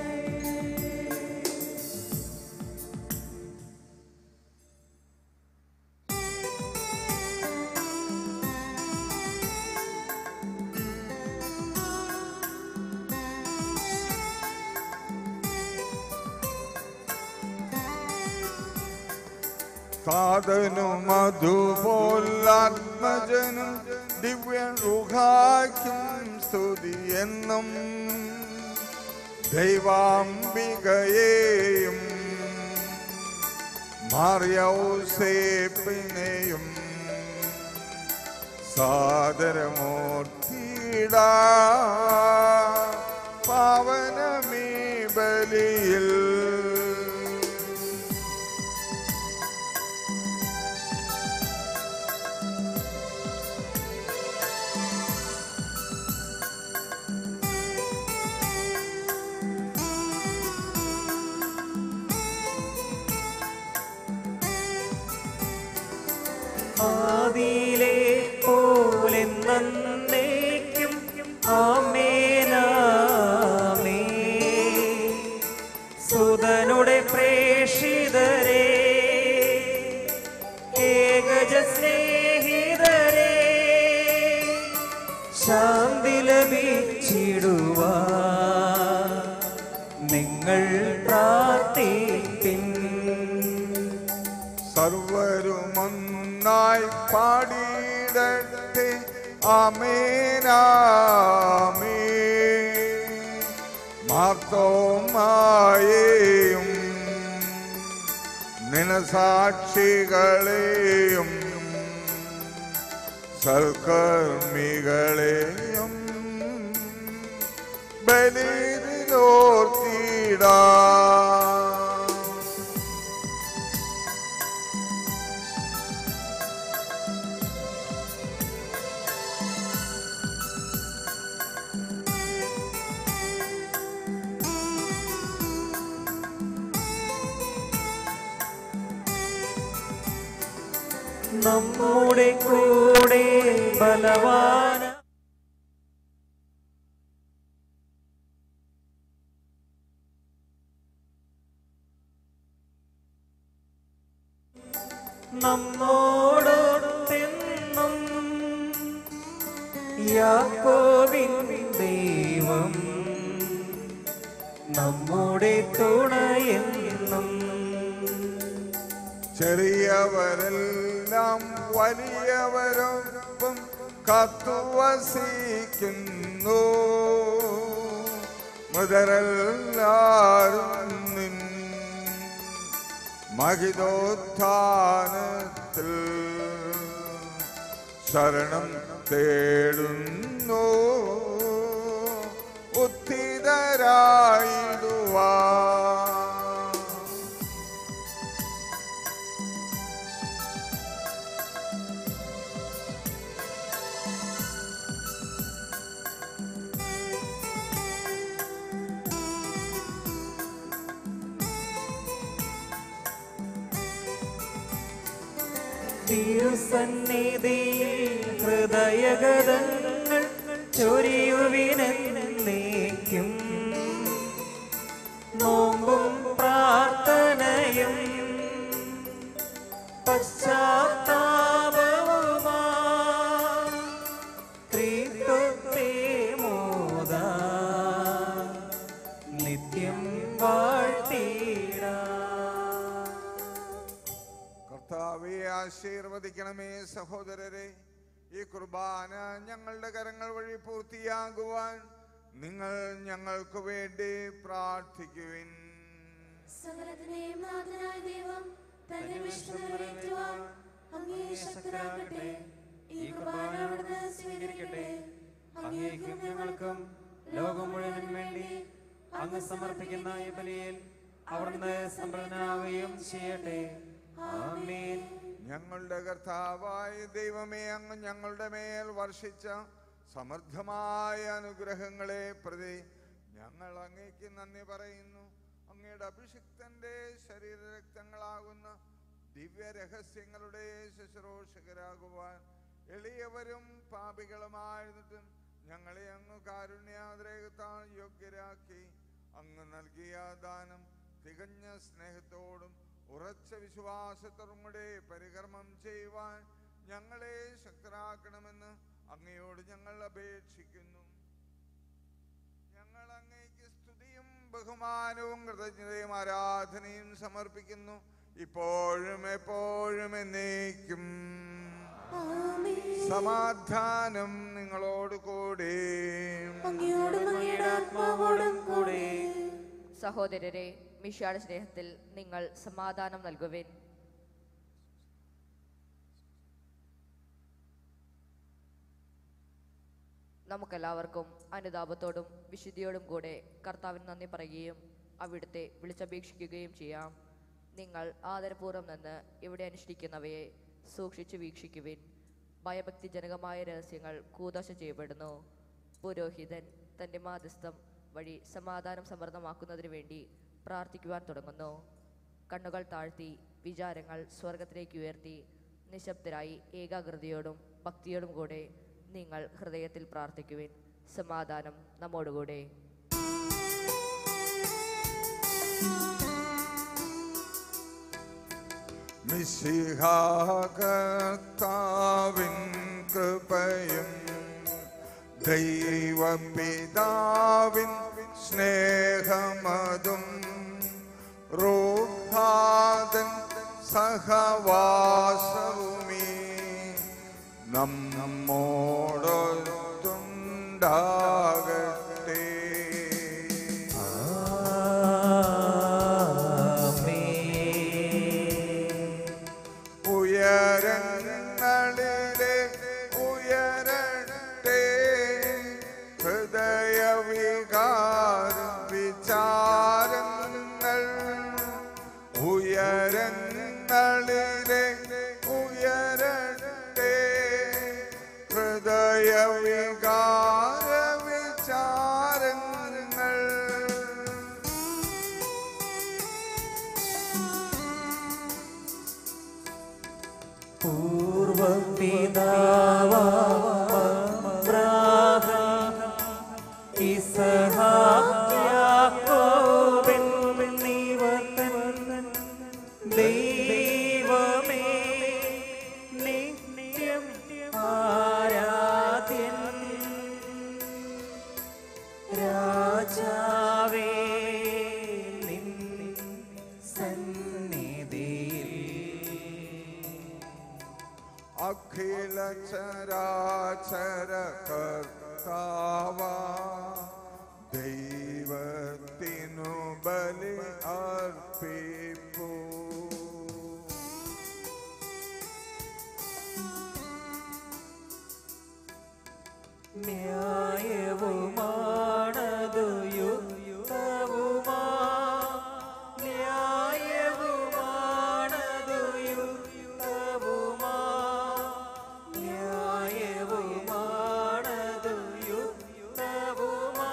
സാധനും അതുപോലാത്മജനും ദിവ്യ റുഹാക്കും സ്തുതി എന്നും ദൈവാംബികയെയും മാറിയൗസേപ്പിനെയും സാദരമൂർത്തിട പാവനമീ ബലിയിൽ ആദിയിലെ പോലെ നന്നേക്കും ആമേനാമേ സുതനുടെ പ്രേഷിതരെ ഏകജ സ്നേഹിതരെ ശാന്തി ലഭിച്ചിടുവാ നിങ്ങൾ പ്രാർത്ഥിപ്പിൻ സർവരുമൊന്നായി പാടിയിടട്ടെ ആമേനാമേ മാർത്തോമായേയും നിനസാക്ഷികളെയും സൽക്കർമ്മികളെയും ബലിയിലോർത്തിടാം നമ്മുടെ കൂടെ ബലവാന നമ്മോടൊത്തെന്നും യാക്കോബിൻ ദൈവം നമ്മുടെ തുണയെന്നും ചെറിയവരെല്ലാം വലിയവരൊപ്പം കത്തുവസിക്കുന്നു മുതരെല്ലാരും നിൻ മഹിതോത്ഥാനത്തിൽ ശരണം തേടുന്നു ഉത്തിതരായിടുവാ തിരുസന്നിധിയിൽ ഹൃദയഗതങ്ങൾ ചൊരിയുവിനേക്കും നോമ്പും പ്രാർത്ഥനയും പശ്ചാത്താപവുമാ ത്രിത്വത്തെ മോദ നിത്യം വാഴ്ത്തിടാ കർത്താവെ ആശീർവദിക്കണമേ സഹോദരരെ ഈ കുർബാന ഞങ്ങളുടെ കരങ്ങൾ വഴി പൂർത്തിയാകുവാൻ നിങ്ങൾ ഞങ്ങൾക്ക് വേണ്ടി പ്രാർത്ഥിക്കുവിൻ സകലത്തിനെയും നാഥനായ ദൈവം തന്റെ വിഷ്ണു നിറവേറ്റുവാൻ അങ്ങേ ശക്തരാകട്ടെ ഈ കുർബാന അവിടുന്ന് സ്വീകരിക്കട്ടെ അങ്ങേക്കും ഞങ്ങൾക്കും ലോകം മുഴുവനും വേണ്ടി അങ്ങ് സമർപ്പിക്കുന്ന ഈ ബലിയിൽ അവിടുന്ന് സംപ്രദനാവുകയും ചെയ്യട്ടെ ആമേൻ ഞങ്ങളുടെ കർത്താവായ ദൈവമേ അങ്ങ് ഞങ്ങളുടെ മേൽ വർഷിച്ച സമൃദ്ധമായ അനുഗ്രഹങ്ങളെ പ്രതി ഞങ്ങൾ അങ്ങേക്ക് നന്ദി പറയുന്നു അങ്ങയുടെ അഭിഷിക്തന്റെ ശരീരരക്തങ്ങളാകുന്ന ദിവ്യ രഹസ്യങ്ങളുടെ ശുശ്രൂഷകരാകുവാൻ എളിയവരും പാപികളുമായിരുന്നിട്ടും ഞങ്ങളെ അങ്ങ് കാരുണ്യാദ്രേഹത്താൽ യോഗ്യരാക്കി അങ്ങ് നൽകിയ ദാനം തികഞ്ഞ സ്നേഹത്തോടും ഉറച്ച വിശ്വാസത്തോടും കൂടെ പരികർമ്മം ചെയ്യുവാൻ ഞങ്ങളെ ശക്തരാക്കണമെന്ന് അങ്ങയോട് ഞങ്ങൾ അപേക്ഷിക്കുന്നു ഞങ്ങൾ അങ്ങേക്ക് സ്തുതിയും ബഹുമാനവും കൃതജ്ഞതയും ആരാധനയും സമർപ്പിക്കുന്നു ഇപ്പോഴും എപ്പോഴും എന്നേക്കും സമാധാനം നിങ്ങളോട് കൂടെ അങ്ങയോടും അങ്ങയുടെ ആത്മാവോടും കൂടെ സഹോദരരെ മിഷാട് സ്നേഹത്തിൽ നിങ്ങൾ സമാധാനം നൽകുവിൻ നമുക്കെല്ലാവർക്കും അനുതാപത്തോടും വിശുദ്ധിയോടും കൂടെ കർത്താവിന് നന്ദി പറയുകയും അവിടുത്തെ വിളിച്ചപേക്ഷിക്കുകയും ചെയ്യാം നിങ്ങൾ ആദരപൂർവ്വം നിന്ന് ഇവിടെ അനുഷ്ഠിക്കുന്നവയെ സൂക്ഷിച്ചു വീക്ഷിക്കുവിൻ ഭയഭക്തിജനകമായ രഹസ്യങ്ങൾ കൂതാശ ചെയ്യപ്പെടുന്നു പുരോഹിതൻ തൻ്റെ മാധ്യസ്ഥം വഴി സമാധാനം സമൃദ്ധമാക്കുന്നതിനു വേണ്ടി പ്രാർത്ഥിക്കുവാൻ തുടങ്ങുന്നു കണ്ണുകൾ താഴ്ത്തി വിചാരങ്ങൾ സ്വർഗത്തിലേക്ക് ഉയർത്തി നിശബ്ദരായി ഏകാഗ്രതയോടും ഭക്തിയോടും കൂടെ നിങ്ങൾ ഹൃദയത്തിൽ പ്രാർത്ഥിക്കുവിൻ സമാധാനം നമ്മോടുകൂടെ മിശിഹാകർത്താവിൻ കൃപയും ദൈവപിതാവിൻ സ്നേഹമതും റൂഹാദൻ സഹവാസവുമീ നമ്മോടൊത്തുണ്ടാകട്ടെ ഉയരങ്ങളിലെ ഉയരട്ടെ ഹൃദയവികാരം വിചാരങ്ങൾ ഉയരങ്ങളിലെ ഉയരട്ടെ ഹൃദയവികാര വിചാരങ്ങൾ പൂർവപിതാവാം ഇസഹാക്യാക്കോബെന്നിവൻ ദൈവമേ നിത്യം ആരാധ്യൻ രാജാവേ നിൻ സന്നിധിയിൽ അഖില ചരാചര കർത്താവ ദൈവത്തിനു ബലി അർപ്പിപ്പൂ ന്യായവുമാണതു യുക്തവുമാ ന്യായവുമാണതു യുക്തവുമാ ന്യായവുമാണതു യുക്തവുമാ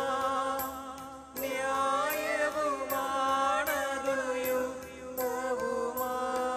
ന്യായവുമാണതു യുക്തവുമാ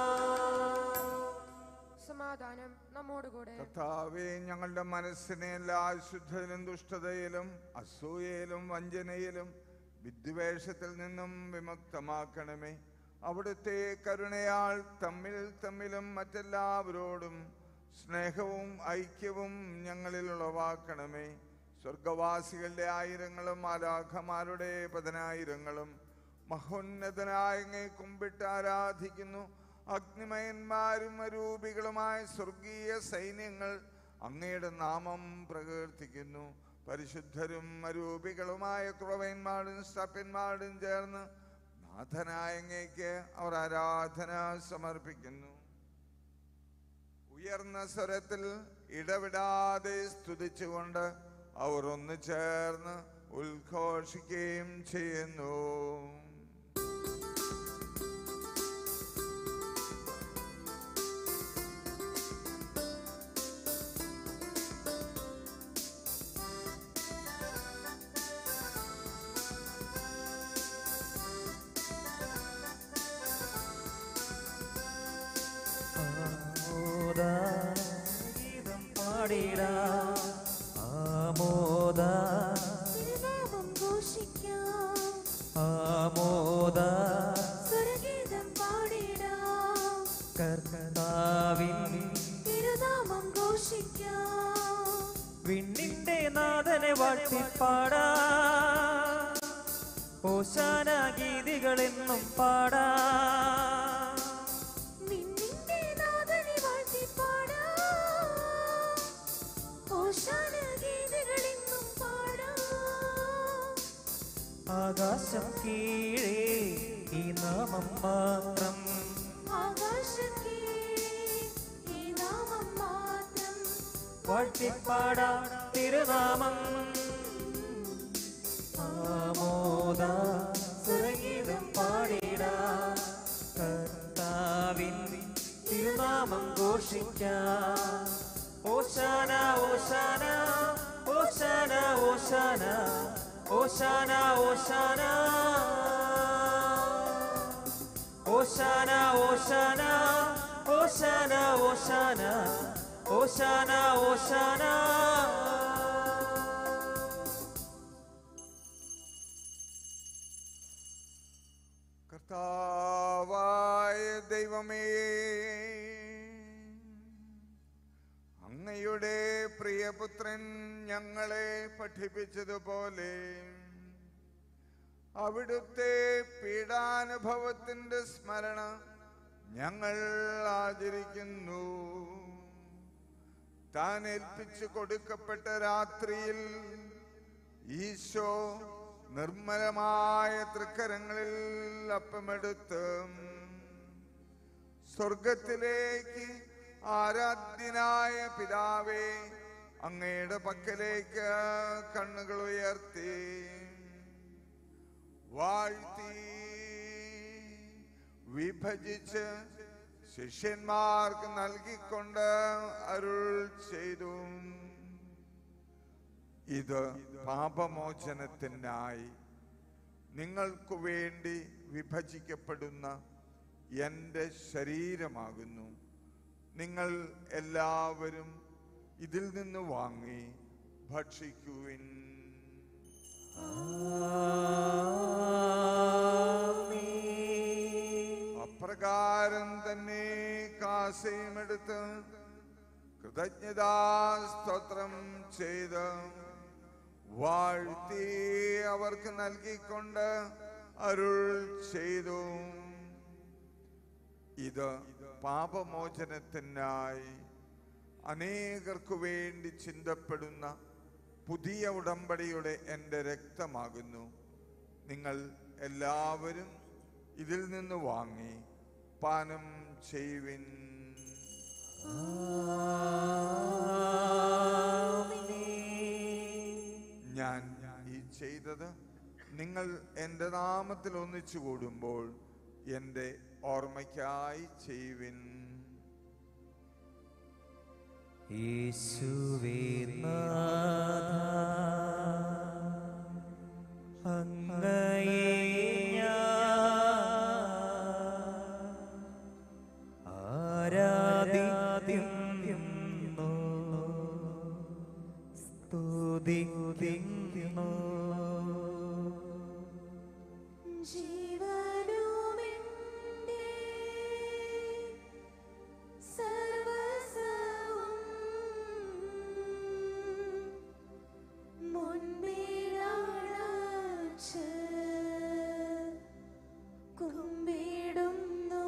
സമാധാനം നമ്മോടുകൂടെ കർത്താവെ ഞങ്ങളുടെ മനസ്സിനെ എല്ലാ അശുദ്ധയിലും ദുഷ്ടതയിലും അസൂയയിലും വഞ്ചനയിലും വിദ്വേഷത്തിൽ നിന്നും വിമുക്തമാക്കണമേ അവിടുത്തെ കരുണയാൽ തമ്മിൽ തമ്മിലും മറ്റെല്ലാവരോടും സ്നേഹവും ഐക്യവും ഞങ്ങളിൽ ഉളവാക്കണമേ സ്വർഗവാസികളുടെ ആയിരങ്ങളും ആരാഖമാരുടെ പതിനായിരങ്ങളും മഹോന്നതനായ അങ്ങേ കുമ്പിട്ട് ആരാധിക്കുന്നു അഗ്നിമയന്മാരും അരൂപികളുമായ സ്വർഗീയ സൈന്യങ്ങൾ അങ്ങയുടെ നാമം പ്രകീർത്തിക്കുന്നു പരിശുദ്ധരും അരൂപികളുമായ ക്രവന്മാരും സ്തപ്പന്മാരും ചേർന്ന് നാഥനായ അങ്ങേക്ക് അവർ ആരാധന സമർപ്പിക്കുന്നു ഉയർന്ന സ്വരത്തിൽ ഇടവിടാതെ സ്തുതിച്ചുകൊണ്ട് അവർ ഒന്ന് ചേർന്ന് ഉദ്ഘോഷിക്കുകയും ചെയ്യുന്നു ആമോദഗീതം പാടിടാ ആമോദ തിരുനാമം ഘോഷിക്കാം ആമോദ സ്വരഗീതം പാടിടാം കർത്താവിൻ തിരുനാമം ഘോഷിക്കാം വിണ്ണിന്റെ നാഥനെ വാഴ്ത്തിപ്പാടാ ഓശാന ഗീതികളെന്നും പാടാ നിന്നിന്റെ നാഥനെ വാഴ്ത്തിപ്പാടാം ഓശാന ഗീതകളെന്നും പാടാം ആകാശം കീഴേ ഈ നാമം മാത്രം ആകാശക്കീഴേ ഈ നാമം മാത്രം വാഴ്ത്തിപ്പാടാ തിരുനാമം ആമോദ സുരഗീതം പാടിടാ കർത്താവിൻ തിരുനാമം ഘോഷിക്കാം ഓശാന ഓശാന ഓശാന ഓശാന ഓശാന ഓശാന ഓശാന ഓശാന ഓശാന ഓശാന ഓശാന ഓശാന കർത്താവായ ദൈവമേ അങ്ങയുടെ പ്രിയപുത്രൻ ഞങ്ങളെ പഠിപ്പിച്ചതുപോലെ അവിടുത്തെ പീഡാനുഭവത്തിന്റെ സ്മരണ ഞങ്ങൾ ആചരിക്കുന്നു താൻ ഏൽപ്പിച്ചു കൊടുക്കപ്പെട്ട രാത്രിയിൽ ഈശോ നിർമ്മലമായ തൃക്കരങ്ങളിൽ അപ്പമെടുത്ത് സ്വർഗത്തിലേക്ക് ആരാധ്യനായ പിതാവേ അങ്ങയുടെ പക്കലേക്ക് കണ്ണുകൾ ഉയർത്തി വാഴ്ത്തി വിഭജിച്ച് ശിഷ്യന്മാർക്ക് നൽകിക്കൊണ്ട് അരുൾ ചെയ്തു ഇത് പാപമോചനത്തിനായി നിങ്ങൾക്കു വേണ്ടി വിഭജിക്കപ്പെടുന്ന എൻ്റെ ശരീരമാകുന്നു നിങ്ങൾ എല്ലാവരും ഇതിൽ നിന്ന് വാങ്ങി ഭക്ഷിക്കുവിൻ അപ്രകാരം തന്നെ കാസയും എടുത്ത് കൃതജ്ഞതാ സ്തോത്രം ചെയ്ത് വാഴ്ത്തി അവർക്ക് നൽകിക്കൊണ്ട് അരുൾ ചെയ്തു ഇത് പാപമോചനത്തിനായി അനേകർക്കു വേണ്ടി ചിന്തപ്പെടുന്ന പുതിയ ഉടമ്പടിയുടെ എൻ്റെ രക്തമാകുന്നു നിങ്ങൾ എല്ലാവരും ഇതിൽ നിന്ന് വാങ്ങി പാനം ചെയ്യുവിൻ ഞാൻ ഈ ചെയ്തത് നിങ്ങൾ എൻ്റെ നാമത്തിൽ ഒന്നിച്ചു കൂടുമ്പോൾ എൻ്റെ ഓർമ്മയ്ക്കായി ചെയ്യുവിൻ യേശുവേ അങ്ങയെ ആരാധിക്കുന്നു സ്തുതിക്കുന്നു ജീവനുമെന്റെ സർവ്വസ്വവും മുൻപിലാണച്ച് കുമ്പിടുന്നു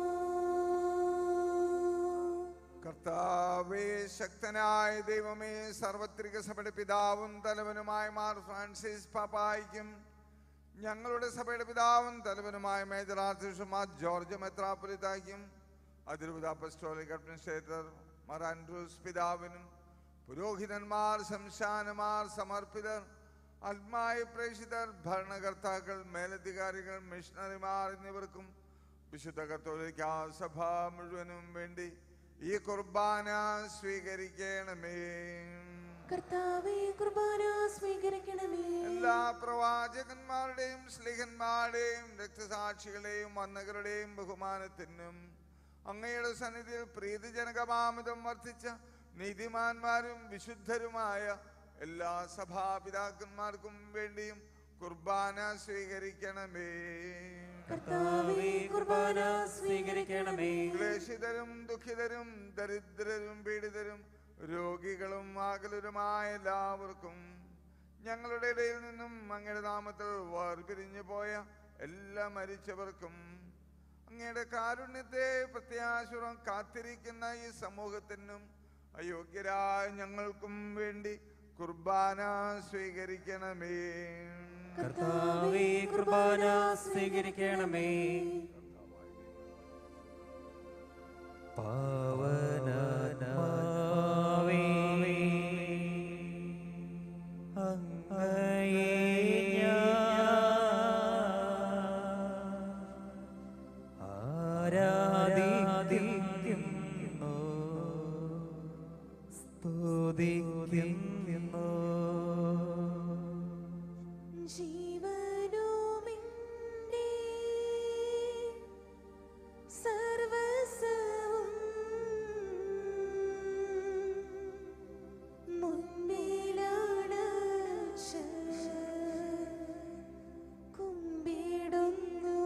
കർത്താവേ ശക്തനായ ദൈവമേ സർവത്രിക സഭയുടെ പിതാവും തലവനുമായ മാർ ഫ്രാൻസിസ് പാപ്പായിക്കും ഞങ്ങളുടെ സഭയുടെ പിതാവും തലവനുമായ മേജർ ആർച്ച് മാർ ജോർജ് മെത്രാപ്പൊലിത്തായ്ക്കും അതിരൂപത അപ്പസ്റ്റോളിക് അഡ്മിനിസ്ട്രേറ്റർ മാർ ആൻഡ്രൂസ് പിതാവിനും പുരോഹിതന്മാർ ശംശാനമാർ സമർപ്പിതർ ആത്മായ പ്രേക്ഷിതർ ഭരണകർത്താക്കൾ മേലധികാരികൾ മിഷണറിമാർ എന്നിവർക്കും വിശുദ്ധ കത്തോലിക്ക സഭ മുഴുവനും വേണ്ടി ഈ കുർബാന സ്വീകരിക്കണമേ കർത്താവേ കുർബാന സ്വീകരിക്കണമേ എല്ലാ പ്രവാചകന്മാരുടെയും സ്ലിഹന്മാരുടെയും രക്തസാക്ഷികളുടെയും വന്നകരുടെയും ബഹുമാനത്തിനും അങ്ങയുടെ സന്നിധിയിൽ പ്രീതിജനകമാമിതം വർദ്ധിച്ച നീതിമാന്മാരും വിശുദ്ധരുമായ എല്ലാ സഭാപിതാക്കന്മാർക്കും വേണ്ടിയും കുർബാന സ്വീകരിക്കണമേ കർത്താവേ കുർബാന സ്വീകരിക്കണമേ ക്ലേശിതരും ദുഃഖിതരും ദരിദ്രരും പീഡിതരും രോഗികളും ആകലരുമായ എല്ലാവർക്കും ഞങ്ങളുടെ ഇടയിൽ നിന്നും അങ്ങയുടെ നാമത്തിൽ വേർപിരിഞ്ഞു പോയ എല്ലാ മരിച്ചവർക്കും അങ്ങയുടെ കാരുണ്യത്തെ പ്രത്യാശുരം കാത്തിരിക്കുന്ന ഈ സമൂഹത്തിനും അയോഗ്യരായ ഞങ്ങൾക്കും വേണ്ടി കുർബാന സ്വീകരിക്കണമേ കർത്താവേ കുർബാന സ്വീകരിക്കണമേ പാവനാത്മാവേ അങ്ങയെ ഞാൻ ആരാധിക്കുന്നു സ്തുതിക്കുന്നു ജീവനുമെന്റെ സർവ്വസ്വവും മുൻപിലാണച്ച് കുമ്പിടുന്നു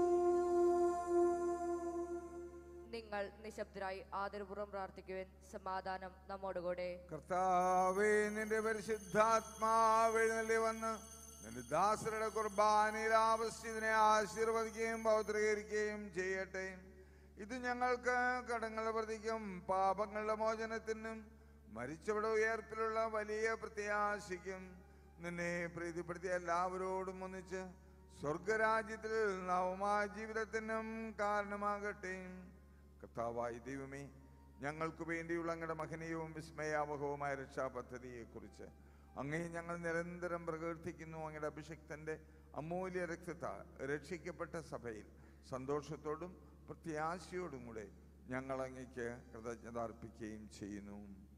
നിങ്ങൾ നിശബ്ദരായി ആദരപൂർവ്വം പ്രാർത്ഥിക്കുവാൻ സമാധാനം നമ്മോടുകൂടെ കർത്താവേ നിന്റെ പരിശുദ്ധാത്മാവ് എഴുന്നള്ളി വന്ന് നിന്റെ ദാസരുടെ കുർബാനയിൽ ആവശ്യത്തിനെ ആശീർവദിക്കുകയും പൗത്രീകരിക്കുകയും ചെയ്യട്ടെ ഇത് ഞങ്ങൾക്ക് കടങ്ങളുടെ പ്രതിക്കും പാപങ്ങളുടെ മോചനത്തിനും മരിച്ചവിടെ ഉയർപ്പിലുള്ള വലിയ പ്രത്യാശയ്ക്കും നിന്നെ പ്രീതിപ്പെടുത്തിയ എല്ലാവരോടും ഒന്നിച്ച് സ്വർഗരാജ്യത്തിൽ നവമാ ജീവിതത്തിനും കാരണമാകട്ടെ കർത്താവായ ദൈവമേ ഞങ്ങൾക്ക് വേണ്ടിയുള്ള അങ്ങയുടെ മഹനീയവും വിസ്മയാവഹവുമായ രക്ഷാപദ്ധതിയെക്കുറിച്ച് അങ്ങേ ഞങ്ങൾ നിരന്തരം പ്രകീർത്തിക്കുന്നു അങ്ങയുടെ അഭിഷിക്തന്റെ അമൂല്യ രക്തത്ത രക്ഷിക്കപ്പെട്ട സഭയിൽ സന്തോഷത്തോടും പ്രത്യാശയോടും കൂടെ ഞങ്ങൾ അങ്ങയ്ക്ക് കൃതജ്ഞത അർപ്പിക്കുകയും ചെയ്യുന്നു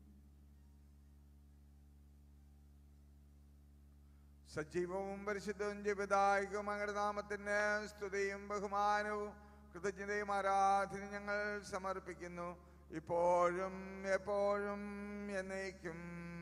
സജീവവും പരിശുദ്ധവും ജീവിതായികവും അങ്ങയുടെ നാമത്തിന് സ്തുതിയും ബഹുമാനവും കൃതജ്ഞതയും ആരാധന ഞങ്ങൾ സമർപ്പിക്കുന്നു ഇപ്പോഴും എപ്പോഴും എന്നേക്കും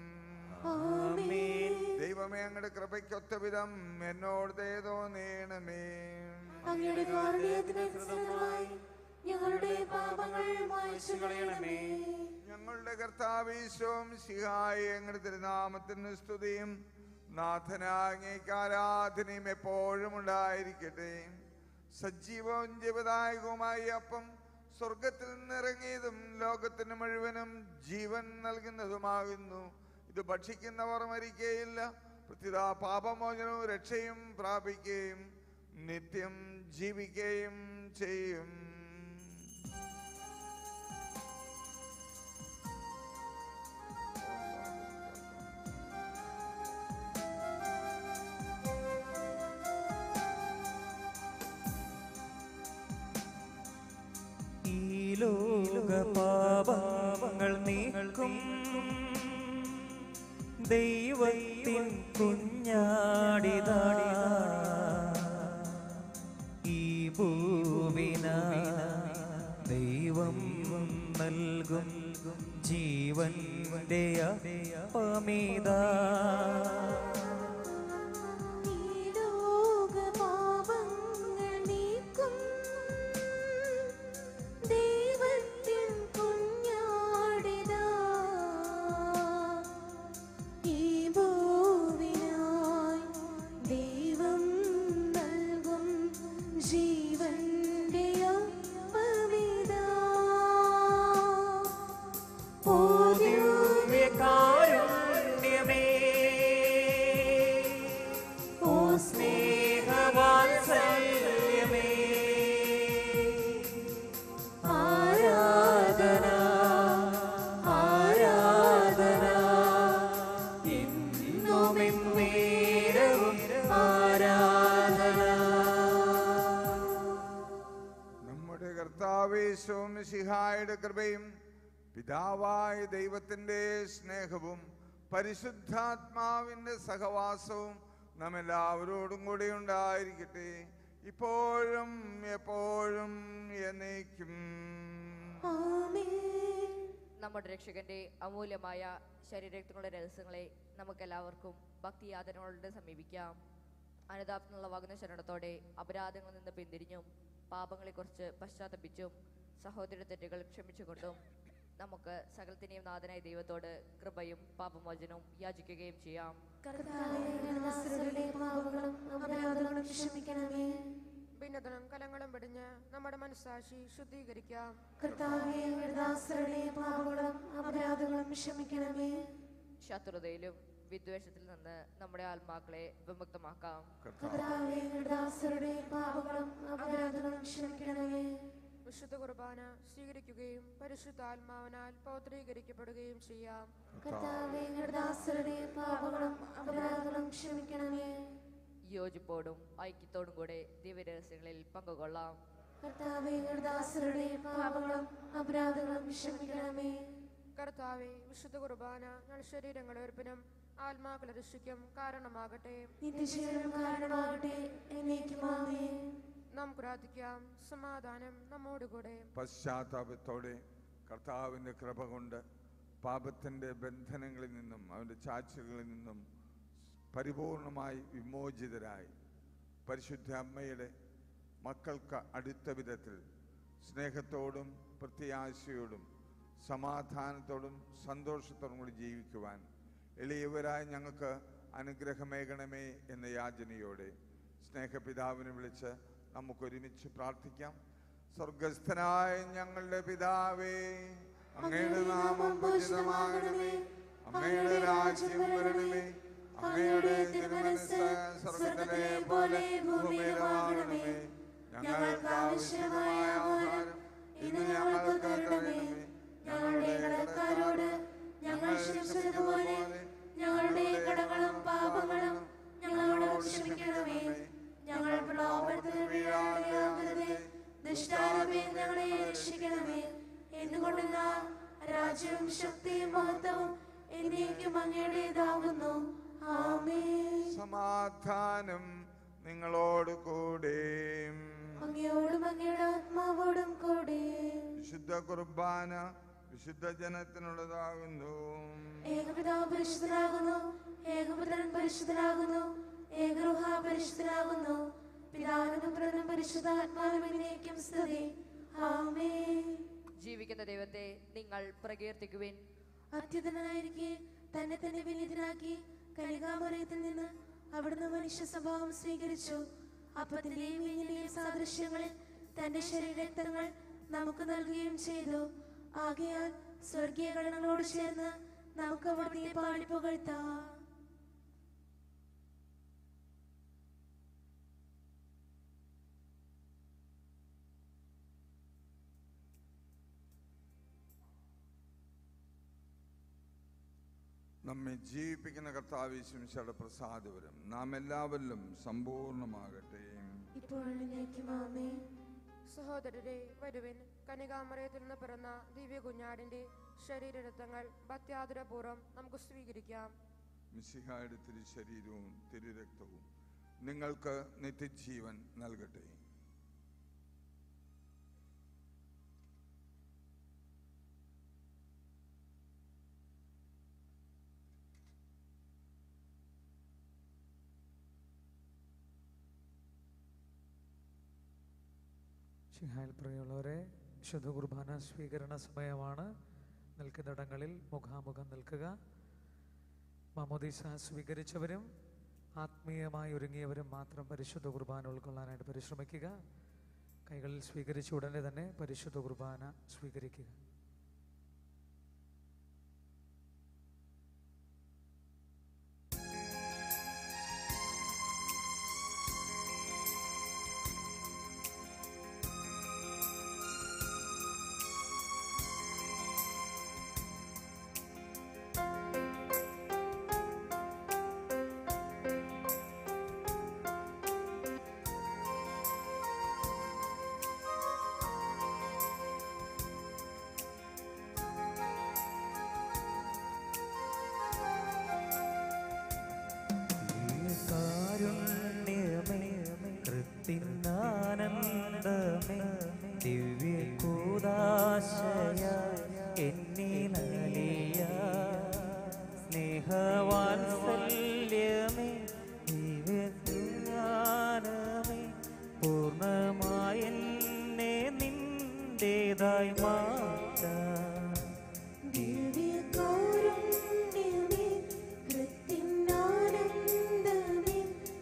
ആമേൻ ദൈവമേ അങ്ങയുടെ കൃപയ്ക്കൊത്ത വിധം എന്നോട് തേതോ നേണമേ അങ്ങയുടെ കാരുണ്യത്തിന് അനുസൃതമായി ഞങ്ങളുടെ പാപങ്ങൾ മായ്ച്ചു കളയണമേ ഞങ്ങളുടെ കർത്താവീശോം ശിഹായി അങ്ങയുടെ തിരുനാമത്തിന് സ്തുതിയും നാഥനാങ്ങേക്ക് ആരാധനയും എപ്പോഴും ഉണ്ടായിരിക്കട്ടെ സജീവവും ജീവദായകവുമായി അപ്പം സ്വർഗത്തിൽ നിന്നിറങ്ങിയതും ലോകത്തിന് മുഴുവനും ജീവൻ നൽകുന്നതുമാകുന്നു ഇത് ഭക്ഷിക്കുന്നവർ മരിക്കുകയില്ല പ്രത്യുത പാപമോചനവും രക്ഷയും പ്രാപിക്കുകയും നിത്യം ജീവിക്കുകയും ചെയ്യും ഈ ലോക പാപങ്ങൾ നീക്കും ദൈവത്തിൻ കുഞ്ഞാടിതാ ഈ ഭൂവിന ദൈവം നൽകും ജീവന്റെ അപമിതാ ഈ ലോക പാപങ്ങൾ നീക്കും ദൈവത്തിൻ കുഞ്ഞാടിതാ ഈ ഭൂവിനായി ദൈവം നൽകും ജീവന്റെ അപ്പമിതാ ഓ ദിവ്യകാരുണ്യമേ ഓ സ്നേഹവാത്സല്യമേ ആരാധന ആരാധന എന്നും എന്നേരവും ആരാധന നമ്മുടെ കർത്താവേശവും സിഹായുടെ കൃപയും പിതാവായ ദൈവത്തിന്റെ സ്നേഹവും പരിശുദ്ധാത്മാവിന്റെ സഹവാസവും നാം എല്ലാവരോടും കൂടി ഉണ്ടായിരിക്കട്ടെ ഇപ്പോഴും എപ്പോഴും എന്നേക്കും ആമേൻ നമ്മുടെ രക്ഷകന്റെ അമൂല്യമായ ശരീരത്തിനുള്ള രഹസ്യങ്ങളെ നമുക്കെല്ലാവർക്കും ഭക്തിയാദനകളോട് സമീപിക്കാം അനുതാപത്തിനുള്ള വകുന്ന ശരണത്തോടെ അപരാധങ്ങളിൽ നിന്ന് പിന്തിരിഞ്ഞും പാപങ്ങളെക്കുറിച്ച് പശ്ചാത്തപിച്ചും സഹോദര തെറ്റുകൾ ക്ഷമിച്ചുകൊണ്ടും നമുക്ക് സകലത്തിനെയും നാഥനായ ദൈവത്തോട് കൃപയും പാപമോചനവും യാചിക്കുകയും ചെയ്യാം കർത്താവേ ഞങ്ങളുടെ പാപങ്ങളും അപരാധങ്ങളും ക്ഷമിക്കണമേ ഭിന്നതനും കലങ്ങളും വെടിഞ്ഞ് നമ്മുടെ മനസ്സാക്ഷി ശുദ്ധീകരിക്കാം കർത്താവേ ഞങ്ങളുടെ ദാസരുടെ പാപങ്ങളും അപരാധങ്ങളും ക്ഷമിക്കണമേ ശത്രുതയിലും വിദ്വേഷത്തിൽ നിന്ന് നമ്മുടെ ആത്മാക്കളെ വിമുക്തമാക്കാം കർത്താവേ ഞങ്ങളുടെ ദാസരുടെ പാപങ്ങളും അപരാധങ്ങളും ക്ഷമിക്കണമേ വിശുദ്ധ കുർബാന സ്വീകരിക്കുകയും പരിശുദ്ധാത്മാവിനാൽ പൗത്രീകരിക്കപ്പെടുകയും ചെയ്യാം കർത്താവേ ഞങ്ങളുടെ ദാസരുടെ പാപങ്ങളും അപരാധങ്ങളും ക്ഷമിക്കണമേ യോജിപ്പോടും ഐക്യത്തോടും കൂടെ ദിവ്യരഹസ്യങ്ങളിൽ പങ്കുകൊള്ളാം കർത്താവേ ഞങ്ങളുടെ ദാസരുടെ പാപങ്ങളും അപരാധങ്ങളും ക്ഷമിക്കണമേ കർത്താവെ വിശുദ്ധ കുർബാന ഞങ്ങളുടെ ശരീരങ്ങളെ ഒരുപ്പിനും ആത്മാക്കളെ രക്ഷിക്കും കാരണമാകട്ടെ നിത്യജീവനം കാരണമാകട്ടെ എന്നേക്കുമാമേ നാം പ്രാർത്ഥിക്കാം സമാധാനം നമ്മോടുകൂടെ പശ്ചാത്താപത്തോടെ കർത്താവിൻ്റെ കൃപ കൊണ്ട് പാപത്തിൻ്റെ ബന്ധനങ്ങളിൽ നിന്നും അവൻ്റെ ചാച്ചുകളിൽ നിന്നും പരിപൂർണമായി വിമോചിതരായി പരിശുദ്ധ അമ്മയുടെ മക്കൾക്ക് അടുത്ത വിധത്തിൽ സ്നേഹത്തോടും പ്രത്യാശയോടും സമാധാനത്തോടും സന്തോഷത്തോടും കൂടി ജീവിക്കുവാൻ എളിയവരായ ഞങ്ങൾക്ക് അനുഗ്രഹമേകണമേ എന്ന യാചനയോടെ സ്നേഹപിതാവിനെ വിളിച്ച് നമുക്കൊരുമിച്ച് പ്രാർത്ഥിക്കാം സ്വർഗസ്ഥനായ ഞങ്ങളുടെ പിതാവേ അങ്ങയുടെ നാമം പൂജിതമാകണമേ അങ്ങയുടെ രാജ്യം വരണമേ അങ്ങയുടെ തിരുമനസ് സ്വർഗത്തിലെ പോലെ ഭൂമിയിലുമാകണമേ ഞങ്ങൾക്ക് ആവശ്യമായ ആഹാരം ഇന്ന് ഞങ്ങൾക്ക് തരണമേ ഞങ്ങളുടെ കടക്കാരോട് ഞങ്ങൾ ക്ഷമിച്ചതുപോലെ ഞങ്ങളുടെ കടങ്ങളും പാപങ്ങളും ഞങ്ങളോട് ക്ഷമിക്കണമേ ഞങ്ങൾ പ്രലോഭനത്തിൽ വീഴാതെ ദുഷ്ടാരമേ ഞങ്ങളെ രക്ഷിക്കണമേ എന്തുകൊണ്ടെന്നാൽ രാജ്യവും ശക്തിയും മഹത്വവും എന്നേക്കും അങ്ങയുടേതാകുന്നു ആമേൻ സമാധാനം നിങ്ങളോട് കൂടെ അങ്ങയോടും അങ്ങയുടെ ആത്മാവോടും കൂടെ വിശുദ്ധ കുർബാന വിശുദ്ധ ജനത്തിനുള്ളതാകുന്നു ഏകപിതാവ് പരിശുദ്ധനാകുന്നു ഏകപുത്രൻ പരിശുദ്ധനാകുന്നു ഏകറുഹ പരിശുദ്ധനാകുന്നു പിതാവിനും പുത്രനും പരിശുദ്ധാത്മാവിനും എന്നേക്കും സ്തുതി ആമേൻ ജീവിക്കുന്ന ദൈവത്തെ നിങ്ങൾ പ്രകീർത്തിക്കുവിൻ അത്യുതനായിരിക്കെ തന്നെ തന്നെ വിനീതനാക്കി കനികാമറയത്തിൽ നിന്ന് അവിടുന്ന് മനുഷ്യ സ്വഭാവം സ്വീകരിച്ചു അപ്പത്തിന്റെയും വീഞ്ഞിന്റെയും സാദൃശ്യങ്ങളിൽ തന്റെ ശരീരരക്തങ്ങൾ നമുക്ക് നൽകുകയും ചെയ്തു ആകയാൽ സ്വർഗീയ ഗണങ്ങളോട് ചേർന്ന് നമുക്ക് അവിടുത്തെ പാടി പുകഴ്ത്താം നമ്മെ ജീവിപ്പിക്കുന്ന കർത്താവിശംസയുടെ പ്രസാദപരം നാം എല്ലാവരിലും സമ്പൂർണ്ണമാകട്ടെ ഇപ്പോഴേക്കും ആമേ സഹോദരരെ വരുവിൻ കനികാമറയത്തിൽ നിന്ന് പിറന്ന ദിവ്യ കുഞ്ഞാടിന്റെ ശരീരരത്നങ്ങൾ ഭക്ത്യാതുരപൂർവ്വം നമുക്ക് സ്വീകരിക്കാം മിശിഹായുടെ തിരുശരീരവും തിരുരക്തവും നിങ്ങൾക്ക് നിത്യജീവൻ നൽകട്ടെ ഷിഹായിൽ പ്രിയമുള്ളവരെ ശുദ്ധ കുർബാന സ്വീകരണ സമയമാണ് നിൽക്കുന്നിടങ്ങളിൽ മുഖാമുഖം നിൽക്കുക മമോദീസ സ്വീകരിച്ചവരും ആത്മീയമായി ഒരുങ്ങിയവരും മാത്രം പരിശുദ്ധ കുർബാന ഉൾക്കൊള്ളാനായിട്ട് പരിശ്രമിക്കുക കൈകളിൽ സ്വീകരിച്ച ഉടനെ തന്നെ പരിശുദ്ധ കുർബാന സ്വീകരിക്കുക കാരുണ്യമേ കൃത്തിനാനന്ദമേ ദിവ്യ കൂദാശയ എന്നിലലിയ സ്നേഹവാത്സല്യമേ ദിവ്യജ്ഞാനമേ പൂർണ്ണമായി എന്നെ നിന്റേതായി മാറ്റാം ദിവ്യകാരുണ്യമേ, കൃത്തിനാനന്ദമേ,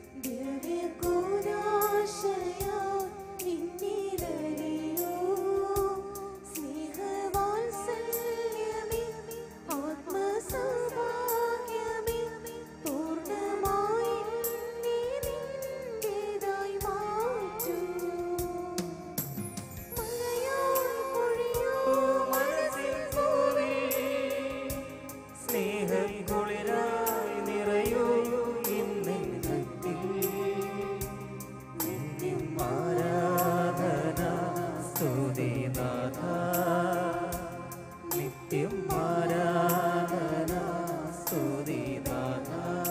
ദിവ്യകൂദാശയാ നിന്നിലറിയോ. സ്നേഹവാത്സല്യമേ, ആത്മസൗഭാഗ്യമേ, പൂർണ്ണമായി എന്നെ നിന്റേതായി മാറ്റൂ. മഴയായി പൊഴിയൂ മനസ്സിൻ പൂവേ സ്നേഹക്കുളിരായി നിറയൂ ഇന്നെങ്കിൽ നിത്യം ആരാധന സ്തുതിനാഥ നിത്യം ആരാധന സ്തുതിനാഥ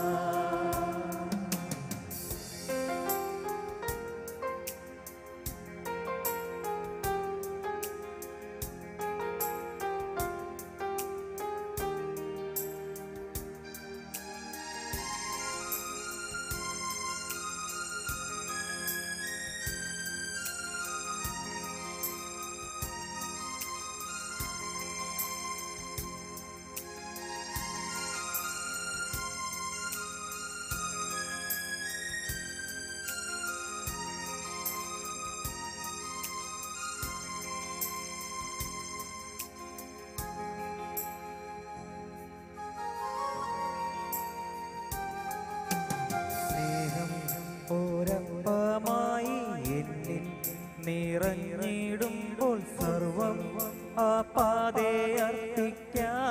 സ്നേഹം ഒരപ്പമായി എന്നിൽ നിറഞ്ഞിടുമ്പോൾ സർവം ആ പാതേ അർപ്പിക്കാം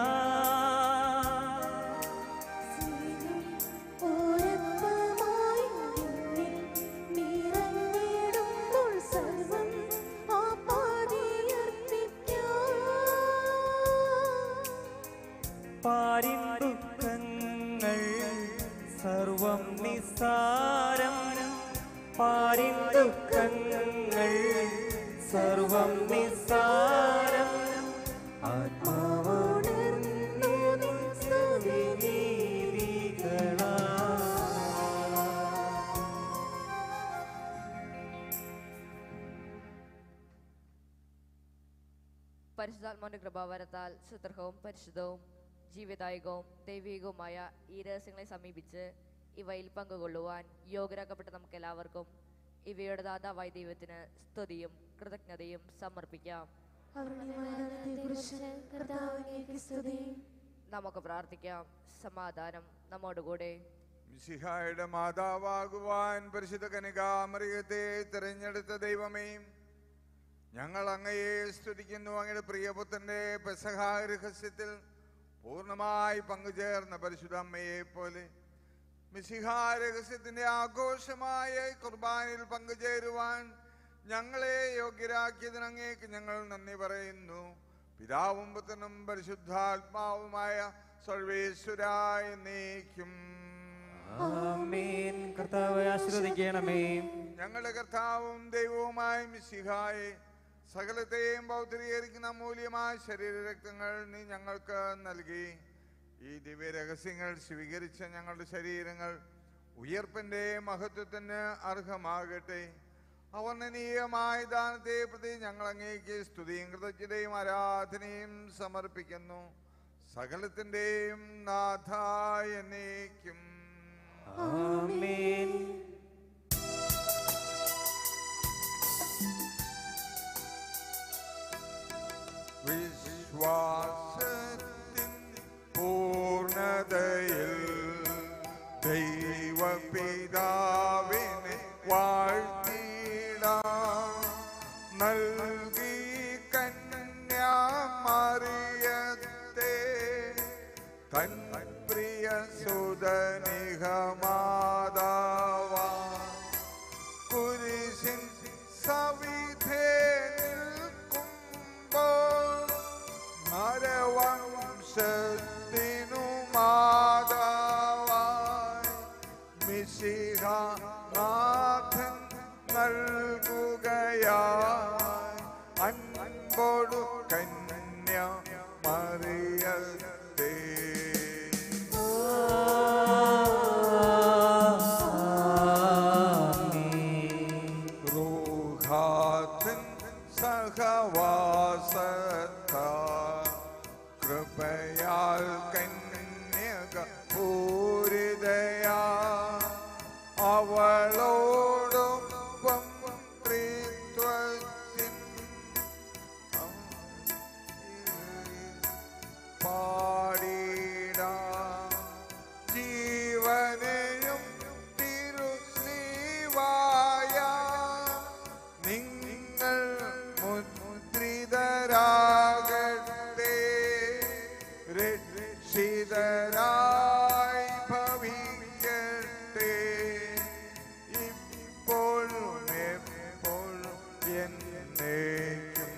ഓരപ്പമായി എന്നിൽ നിറഞ്ഞിടുമ്പോൾ സർവ്വം ആ പാതിയർപ്പിക്കാം. പാരിൻ ദുഃഖങ്ങൾ സർവം നിസ്സാരം പാരിൻ ദുഃഖങ്ങൾ സർവം നിസ്സാരം ആത്മാവുണർന്നു നിൻ സ്തുതി ഗീതികളാ പരിശുദ്ധാത്മാവിന്റെ കൃപാവരത്താൽ സുദൃഹവും പരിശുദ്ധവും ജീവദായകവും ദൈവികവുമായ ഈ രഹസ്യങ്ങളെ സമീപിച്ച് ഇവയിൽ പങ്കുകൊള്ളുവാൻ യോഗ്യരാക്കപ്പെട്ട നമുക്ക് എല്ലാവർക്കും ഇവയുടെ ദാതാവായ ദൈവത്തിന് സ്തുതിയും കൃതജ്ഞതയും സമർപ്പിക്കാം കുറിച്ച് കർത്താവിനേക്ക് സ്തുതി നമുക്ക് പ്രാർത്ഥിക്കാം സമാധാനം നമ്മോടുകൂടെ മിശിഹായുടെ മാതാവാകുവാൻ പരിശുദ്ധ കനികാമറിയത്തെ തിരഞ്ഞെടുത്ത ദൈവമേ ഞങ്ങൾ അങ്ങയെ സ്തുതിക്കുന്നു അങ്ങയുടെ പ്രിയപുത്രന്റെ പെസഹാ രഹസ്യത്തിൽ പൂർണ്ണമായി പങ്കുചേർന്ന പരിശുദ്ധ അമ്മയെ പോലെ മിശിഹാ രഹസ്യത്തിന്റെ ആഘോഷമായ കുർബാനയിൽ പങ്കുചേരുവാൻ ഞങ്ങളെ യോഗ്യരാക്കിയതിന് അങ്ങേക്ക് ഞങ്ങൾ നന്ദി പറയുന്നു പിതാവും പുത്രനും പരിശുദ്ധാത്മാവുമായ സർവേശ്വരായ നീക്കും ആമേൻ കർത്താവെ ആശീർവദിക്കണമേ ഞങ്ങളുടെ കർത്താവും ദൈവവുമായ മിശിഹായെ സകലത്തെയും പൗത്രീകരിക്കുന്ന അമൂല്യമായ ശരീരരക്തങ്ങൾ നീ ഞങ്ങൾക്ക് നൽകി ഈ ദിവ്യ രഹസ്യങ്ങൾ സ്വീകരിച്ച ഞങ്ങളുടെ ശരീരങ്ങൾ ഉയർപ്പിന്റെ മഹത്വത്തിന് അർഹമാകട്ടെ അവർണ്ണനീയമായ ദാനത്തെ പ്രതി ഞങ്ങൾ അങ്ങേക്ക് സ്തുതിയും കൃതജ്ഞതയും ആരാധനയും സമർപ്പിക്കുന്നു സകലത്തിൻ്റെയും നാഥായ നീക്കും ആമേൻ വിശ്വാസത്തിൻ പൂർണതയിൽ ദൈവപിതാവിനെ വാഴ്ത്തിടാം നൽകി കന്യാമറിയത്തെ തൻ പ്രിയ സുതനിഹമാതാവാ കുരിശിൻ സവിധേ നിൽക്കുമ്പോൾ നരവംശത്തിനു മാതാവായി മിശിഹാനാഥൻ നൽകുകയായി അൻപോടു കന്യ മറിയത്തെ റൂഹാത്തിൻ സഹവാസത്ത കൃപയാൽ കന്യക പൂരിതയാ അവളോടൊപ്പം ത്രിത്വത്തിൻ പാടിടാം ജീവനെയും തിരുശ്രീവായ നിങ്ങൾ മുദ്രിതരാകട്ടെ രക്ഷിതരായി ഭവിക്കട്ടെ ഇപ്പോഴും എപ്പോഴും എന്നേക്കും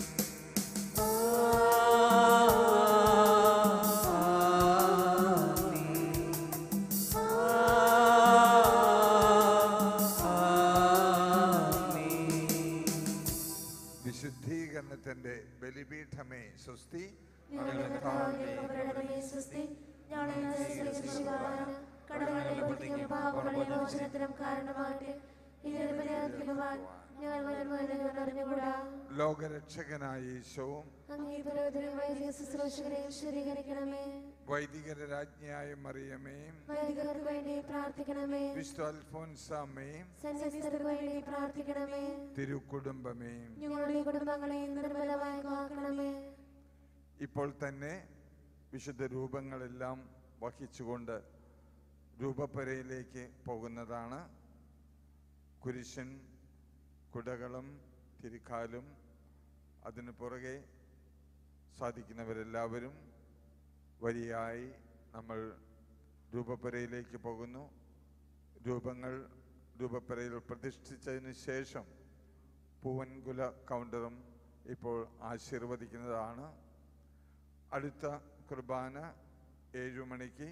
വിശുദ്ധീകരണത്തിന്റെ ബലിപീഠമേ സ്വസ്തി ഞങ്ങളുടെ കർത്താവിന്റെ കബറിടമേ സ്വസ്തി ഞങ്ങളെ സ്വീകരിച്ചുവാണ് കടങ്ങളെ പൊട്ടിക്കും പാപങ്ങളെ മോചനത്തിനും കാരണമാകട്ടെ ഇങ്ങനെ പരിഹരിക്കുവാൻ ഞങ്ങൾ വരുമ്പോൾ അറിഞ്ഞുകൂടാ ലോകരക്ഷകനായ ഈശോവും അങ്ങേ പുരോഹിതരും വൈദിക ശുശ്രൂഷകരെയും ശുദ്ധീകരിക്കണമേ വൈദികര രാജ്ഞിയായ മറിയമേ വൈദികർക്ക് വേണ്ടി പ്രാർത്ഥിക്കണമേ വിശുദ്ധ അൽഫോൻസാമ്മേ സന്യസ്തർക്ക് വേണ്ടി പ്രാർത്ഥിക്കണമേ തിരുക്കുടുംബമേ ഞങ്ങളുടെ കുടുംബങ്ങളെ നിർമ്മലമായി കാക്കണമേ ഇപ്പോൾ തന്നെ വിശുദ്ധ രൂപങ്ങളെല്ലാം വഹിച്ചുകൊണ്ട് രൂപപ്പരയിലേക്ക് പോകുന്നതാണ് കുരിശൻ കുടകളും തിരിക്കാലും അതിന് പുറകെ സാധിക്കുന്നവരെല്ലാവരും വരിയായി നമ്മൾ രൂപപ്പരയിലേക്ക് പോകുന്നു രൂപങ്ങൾ രൂപപ്പരയിൽ പ്രതിഷ്ഠിച്ചതിന് ശേഷം പൂവൻകുല കൗണ്ടറും ഇപ്പോൾ ആശീർവദിക്കുന്നതാണ് അടുത്ത കുർബാന ഏഴു മണിക്ക്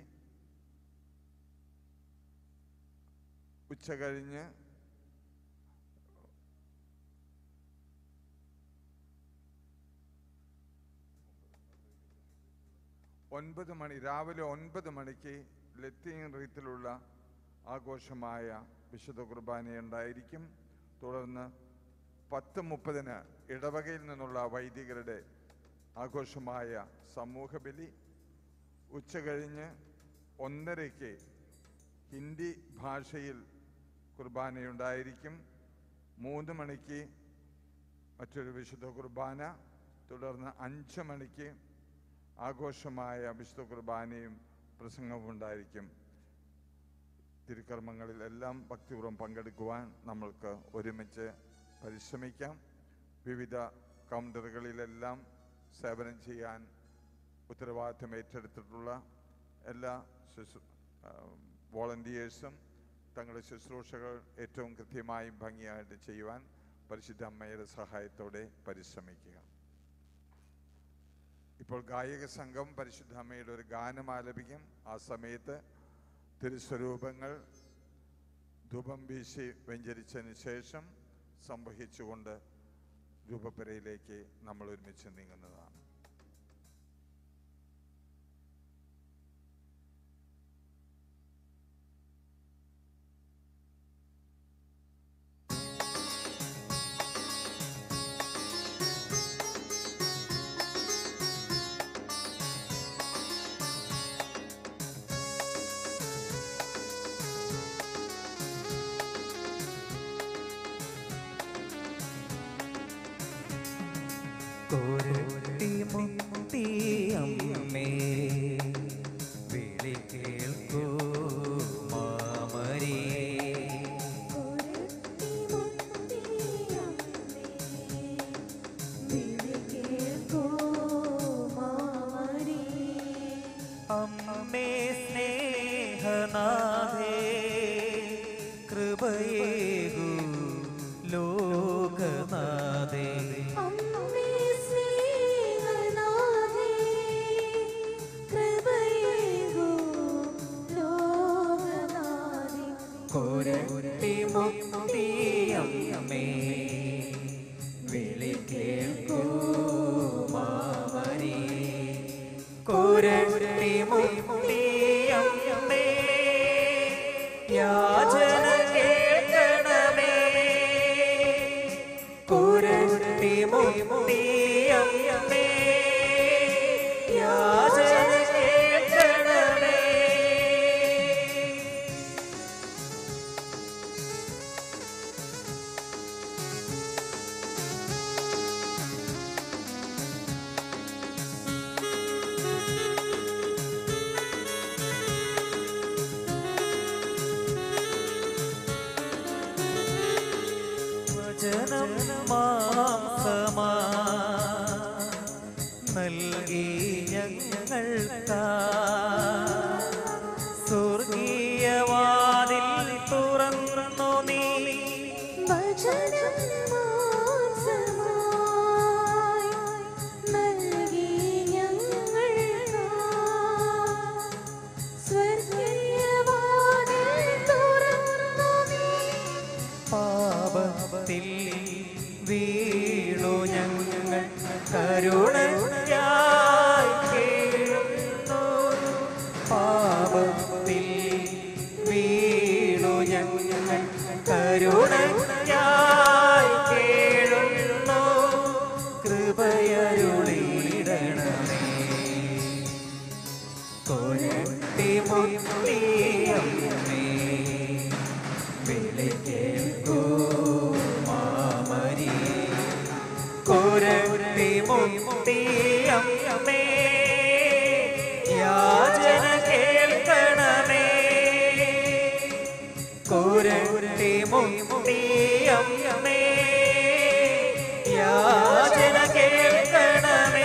ഉച്ച കഴിഞ്ഞ് ഒൻപത് മണി രാവിലെ ഒൻപത് മണിക്ക് ലത്തീൻ റീത്തിലുള്ള ആഘോഷമായ വിശുദ്ധ കുർബാന ഉണ്ടായിരിക്കും തുടർന്ന് പത്ത് മുപ്പതിന് ഇടവകയിൽ നിന്നുള്ള വൈദികരുടെ ആഘോഷമായ സമൂഹ ബലി ഉച്ച കഴിഞ്ഞ് ഒന്നരയ്ക്ക് ഹിന്ദി ഭാഷയിൽ കുർബാനയുണ്ടായിരിക്കും മൂന്ന് മണിക്ക് മറ്റൊരു വിശുദ്ധ കുർബാന തുടർന്ന് അഞ്ച് മണിക്ക് ആഘോഷമായ വിശുദ്ധ കുർബാനയും പ്രസംഗവും ഉണ്ടായിരിക്കും തിരുക്കർമ്മങ്ങളിൽ എല്ലാം ഭക്തിപൂർവ്വം പങ്കെടുക്കുവാൻ നമ്മൾക്ക് ഒരുമിച്ച് പരിശ്രമിക്കാം വിവിധ കൗണ്ടറുകളിലെല്ലാം സേവനം ചെയ്യാൻ ഉത്തരവാദിത്തം ഏറ്റെടുത്തിട്ടുള്ള എല്ലാ ശുശ്രൂ വോളണ്ടിയേഴ്സും തങ്ങളുടെ ശുശ്രൂഷകൾ ഏറ്റവും കൃത്യമായും ഭംഗിയായിട്ട് ചെയ്യുവാൻ പരിശുദ്ധ അമ്മയുടെ സഹായത്തോടെ പരിശ്രമിക്കുക ഇപ്പോൾ ഗായക സംഘം പരിശുദ്ധ അമ്മയുടെ ഒരു ഗാനം ആലപിക്കും ആ സമയത്ത് തിരുസ്വരൂപങ്ങൾ ധൂപം വീശി വെഞ്ചരിച്ചതിന് ശേഷം സംവഹിച്ചുകൊണ്ട് രൂപപ്പരയിലേക്ക് നമ്മൾ ഒരുമിച്ച് നീങ്ങുന്നതാണ് കോരട്ടി മുത്തി അമ്മേ വിളി കേൾക്കൂ മാമരേ അമ്മേ സ്നേഹനാഥേ കൃപയേകു ലോകനാഥേ കോരട്ടി മുത്തി അമ്മേ വിളി കേൾക്കൂ മാമരേ കോരട്ടി മുത്തി അമ്മേ യാചന കേൾക്കണമേ കോരട്ടി മുത്തി അമ്മേ യാചന കേൾക്കണമേ വചനം മാംസമാ നൽകി ഞങ്ങൾക്കാ സ്വർഗീയവാതിൽ തുറന്നു നീ പാപത്തിൽ വീണു ഞങ്ങൾ കരുണയായി കേഴുന്നു പാപത്തിൽ വീണു ഞങ്ങൾ കരുണയായി കേഴുന്നു കൃപയരുളിടണമേ കൊരട്ടി മുത്തിയമ്മേ വിളി കേൾക്കൂ മാമരി കൊരട്ടി മുത്തിയമ്മേ യാചന കേൾക്കണമേ കൊരട്ടി മുത്തിയമ്മേ യാചന കേൾക്കണമേ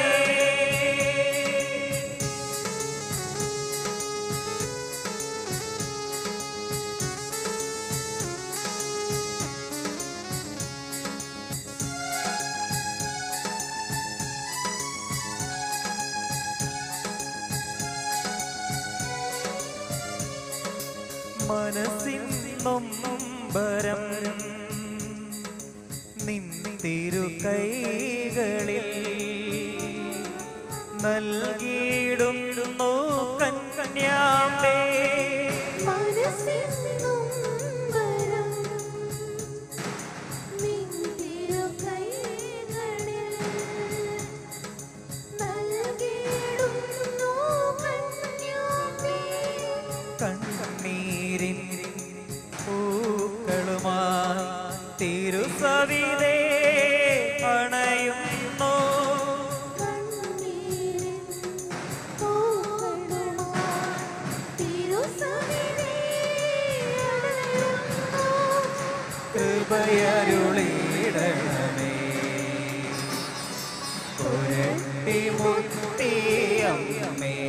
മനസ്സിൻ നൊമ്പരം നിന്നിരു കൈകളിൽ നൽകിയിടുന്നു കന്യാമ്പേ മനസ്സിന്നും വരം നിന്തിരു കൈകളിൽ നൽകിയിടുന്നു കന്യാമേ കണ്ണീരിൻ പൂക്കളുമായി തിരുസവിതേ അണയുന്നു കണ്ണീരിൻ പൂക്കളുമായി തിരുസവിധി അടയുന്നു. കൃപയരുളിടണമേ പുരട്ടി മുട്ടിയമ്മേ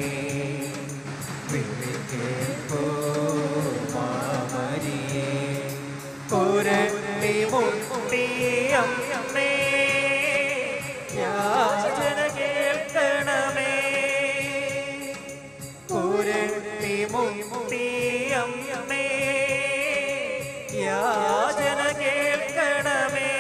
വിളിക്കേപ്പോ മാമരിയേ പുരട്ടി മുട്ടിയമ്മേ യാചന കേൾക്കണമേ പുരട്ടി മുട്ടിയമ്മേ യാചന കേൾക്കണമേ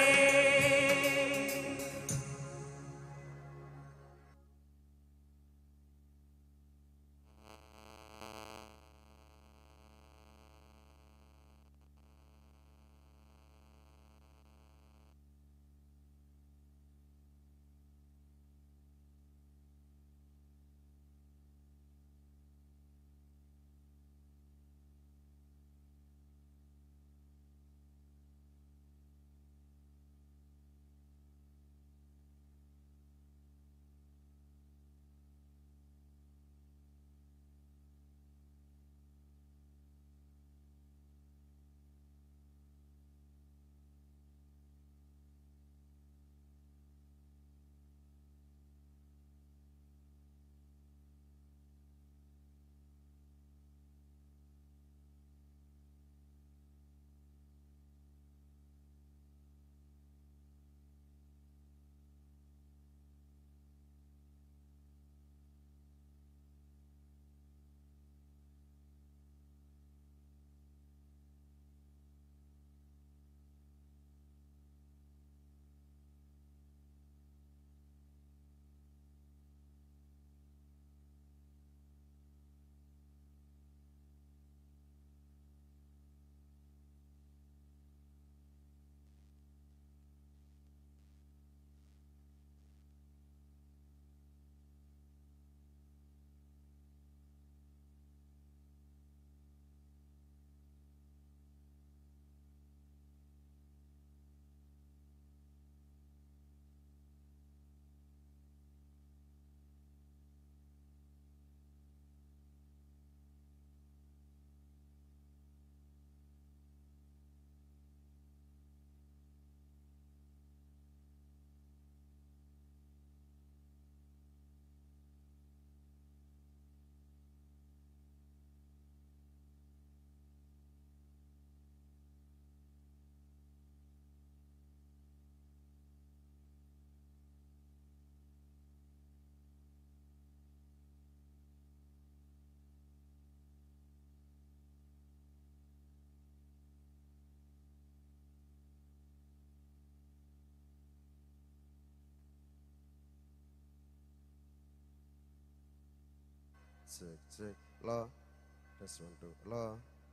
Check, check. La. Test one, two. La.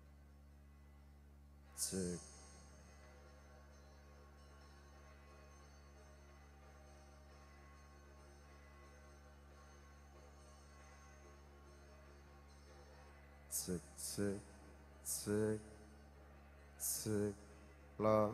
Check. Check, check, check, check. La.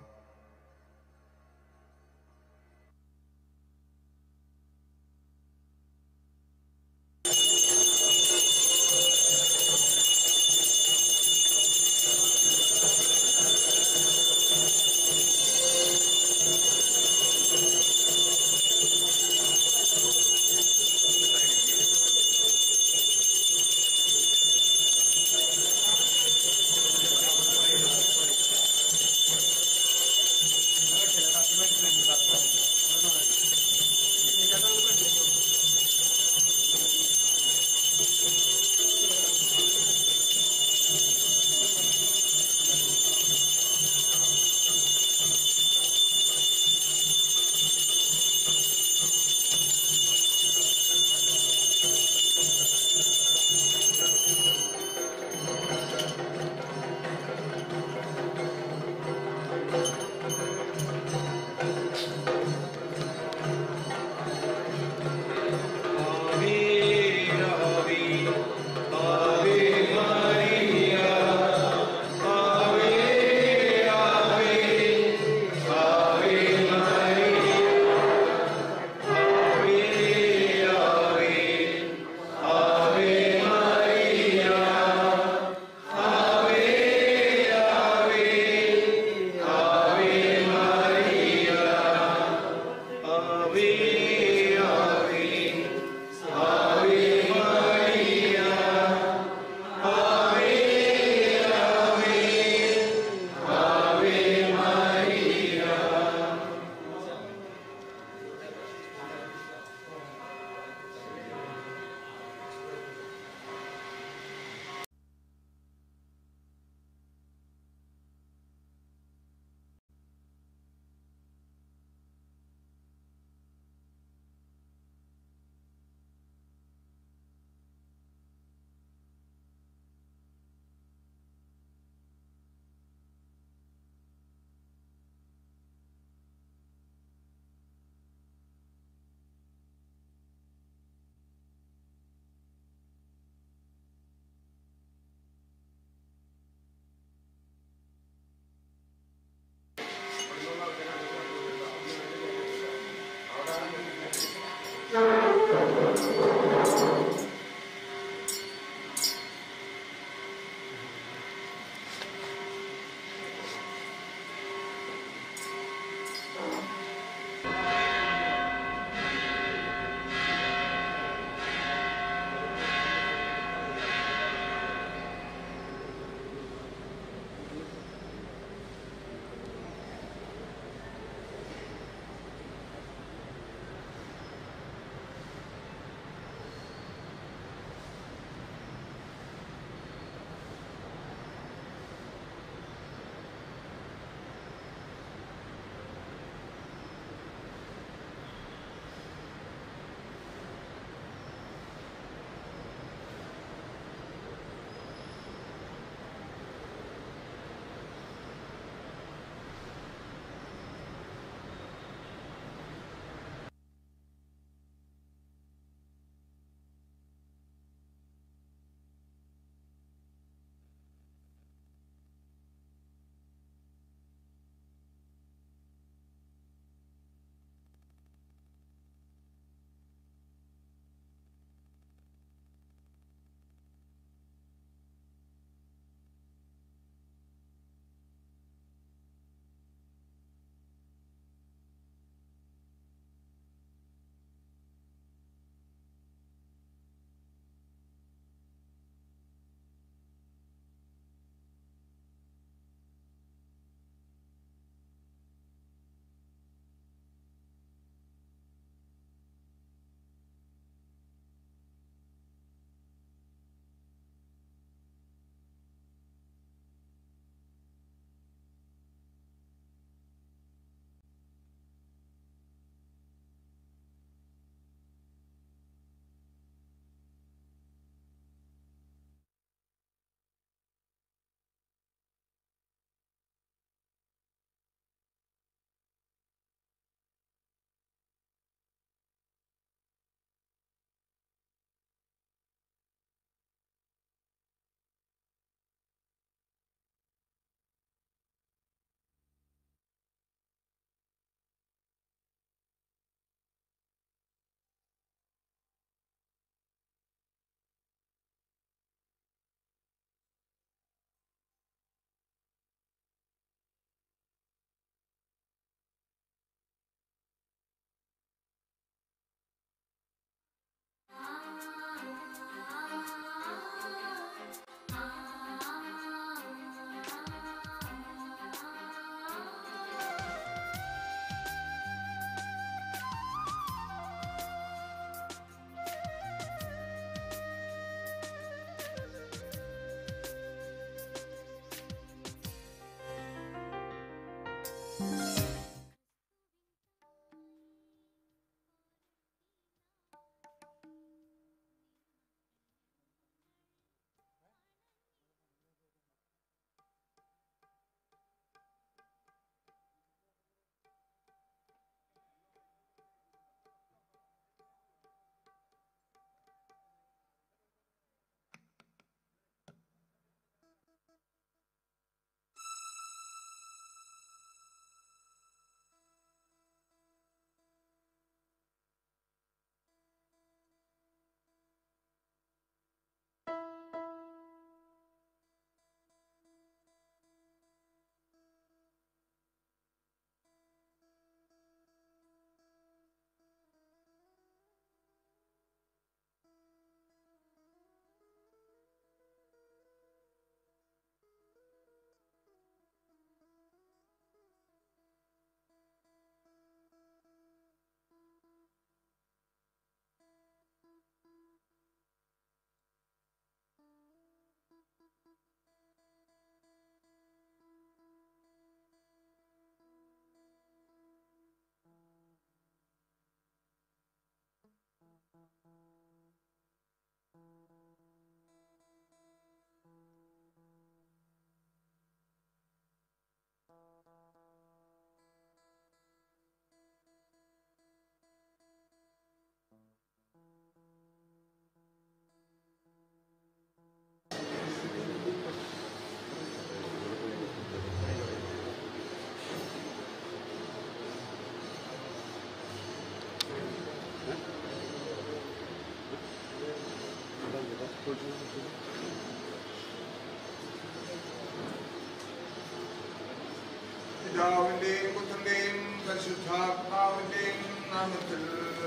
പിതാവിന്റെയും പുത്രന്റെയും പരിശുദ്ധാത്മാവിന്റെയും നാമത്തിൽ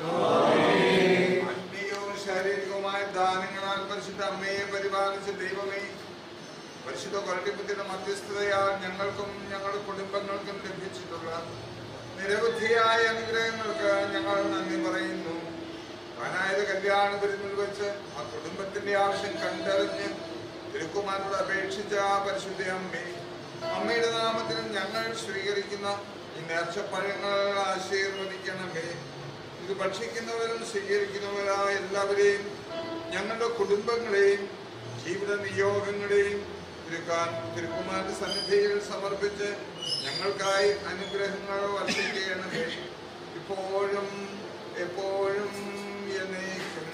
ആത്മീയവും ശാരീരികവുമായ ദാനങ്ങളാൽ പരിശുദ്ധ അമ്മയെ പരിപാലിച്ച ദൈവമേ പരിശുദ്ധ കൊരട്ടിപ്പത്തിന്റെ മധ്യസ്ഥതയാൽ ഞങ്ങൾക്കും ഞങ്ങളുടെ കുടുംബങ്ങൾക്കും ലഭിച്ചിട്ടുള്ള നിരവധിയായ അനുഗ്രഹങ്ങൾക്ക് ഞങ്ങൾ നന്ദി പറയുന്നു കാനായത് കല്യാണ വിരുന്നിൽ വെച്ച് ആ കുടുംബത്തിന്റെ ആവശ്യം കണ്ടറിഞ്ഞ് തിരുക്കുമാരോട് അപേക്ഷിച്ച ആ പരിശുദ്ധ അമ്മേ അമ്മയുടെ നാമത്തിൽ ഞങ്ങൾ സ്വീകരിക്കുന്ന ഈ നേർച്ചപ്പഴങ്ങൾ ആശീർവദിക്കണമേ ഇത് ഭക്ഷിക്കുന്നവരും സ്വീകരിക്കുന്നവരായ എല്ലാവരെയും ഞങ്ങളുടെ കുടുംബങ്ങളെയും ജീവിത നിയോഗങ്ങളെയും തിരുക്കാൻ തിരുക്കുമാരുടെ സന്നിധിയിൽ സമർപ്പിച്ച് ഞങ്ങൾക്കായി അനുഗ്രഹങ്ങൾ വർഷിക്കണമേ ഇപ്പോഴും എപ്പോഴും എന്നേക്കും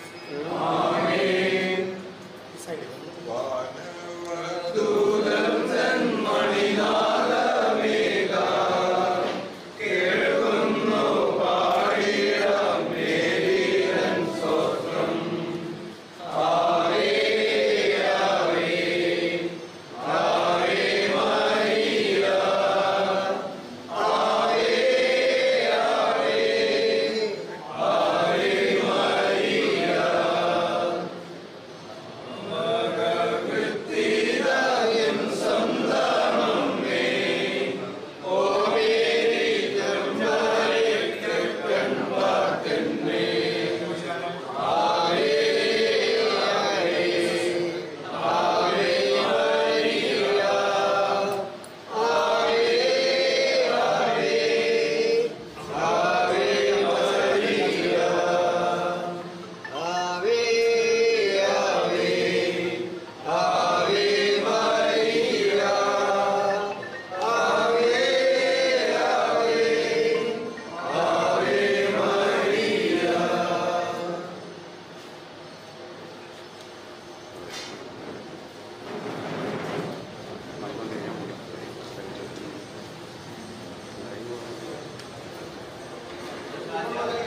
Amen.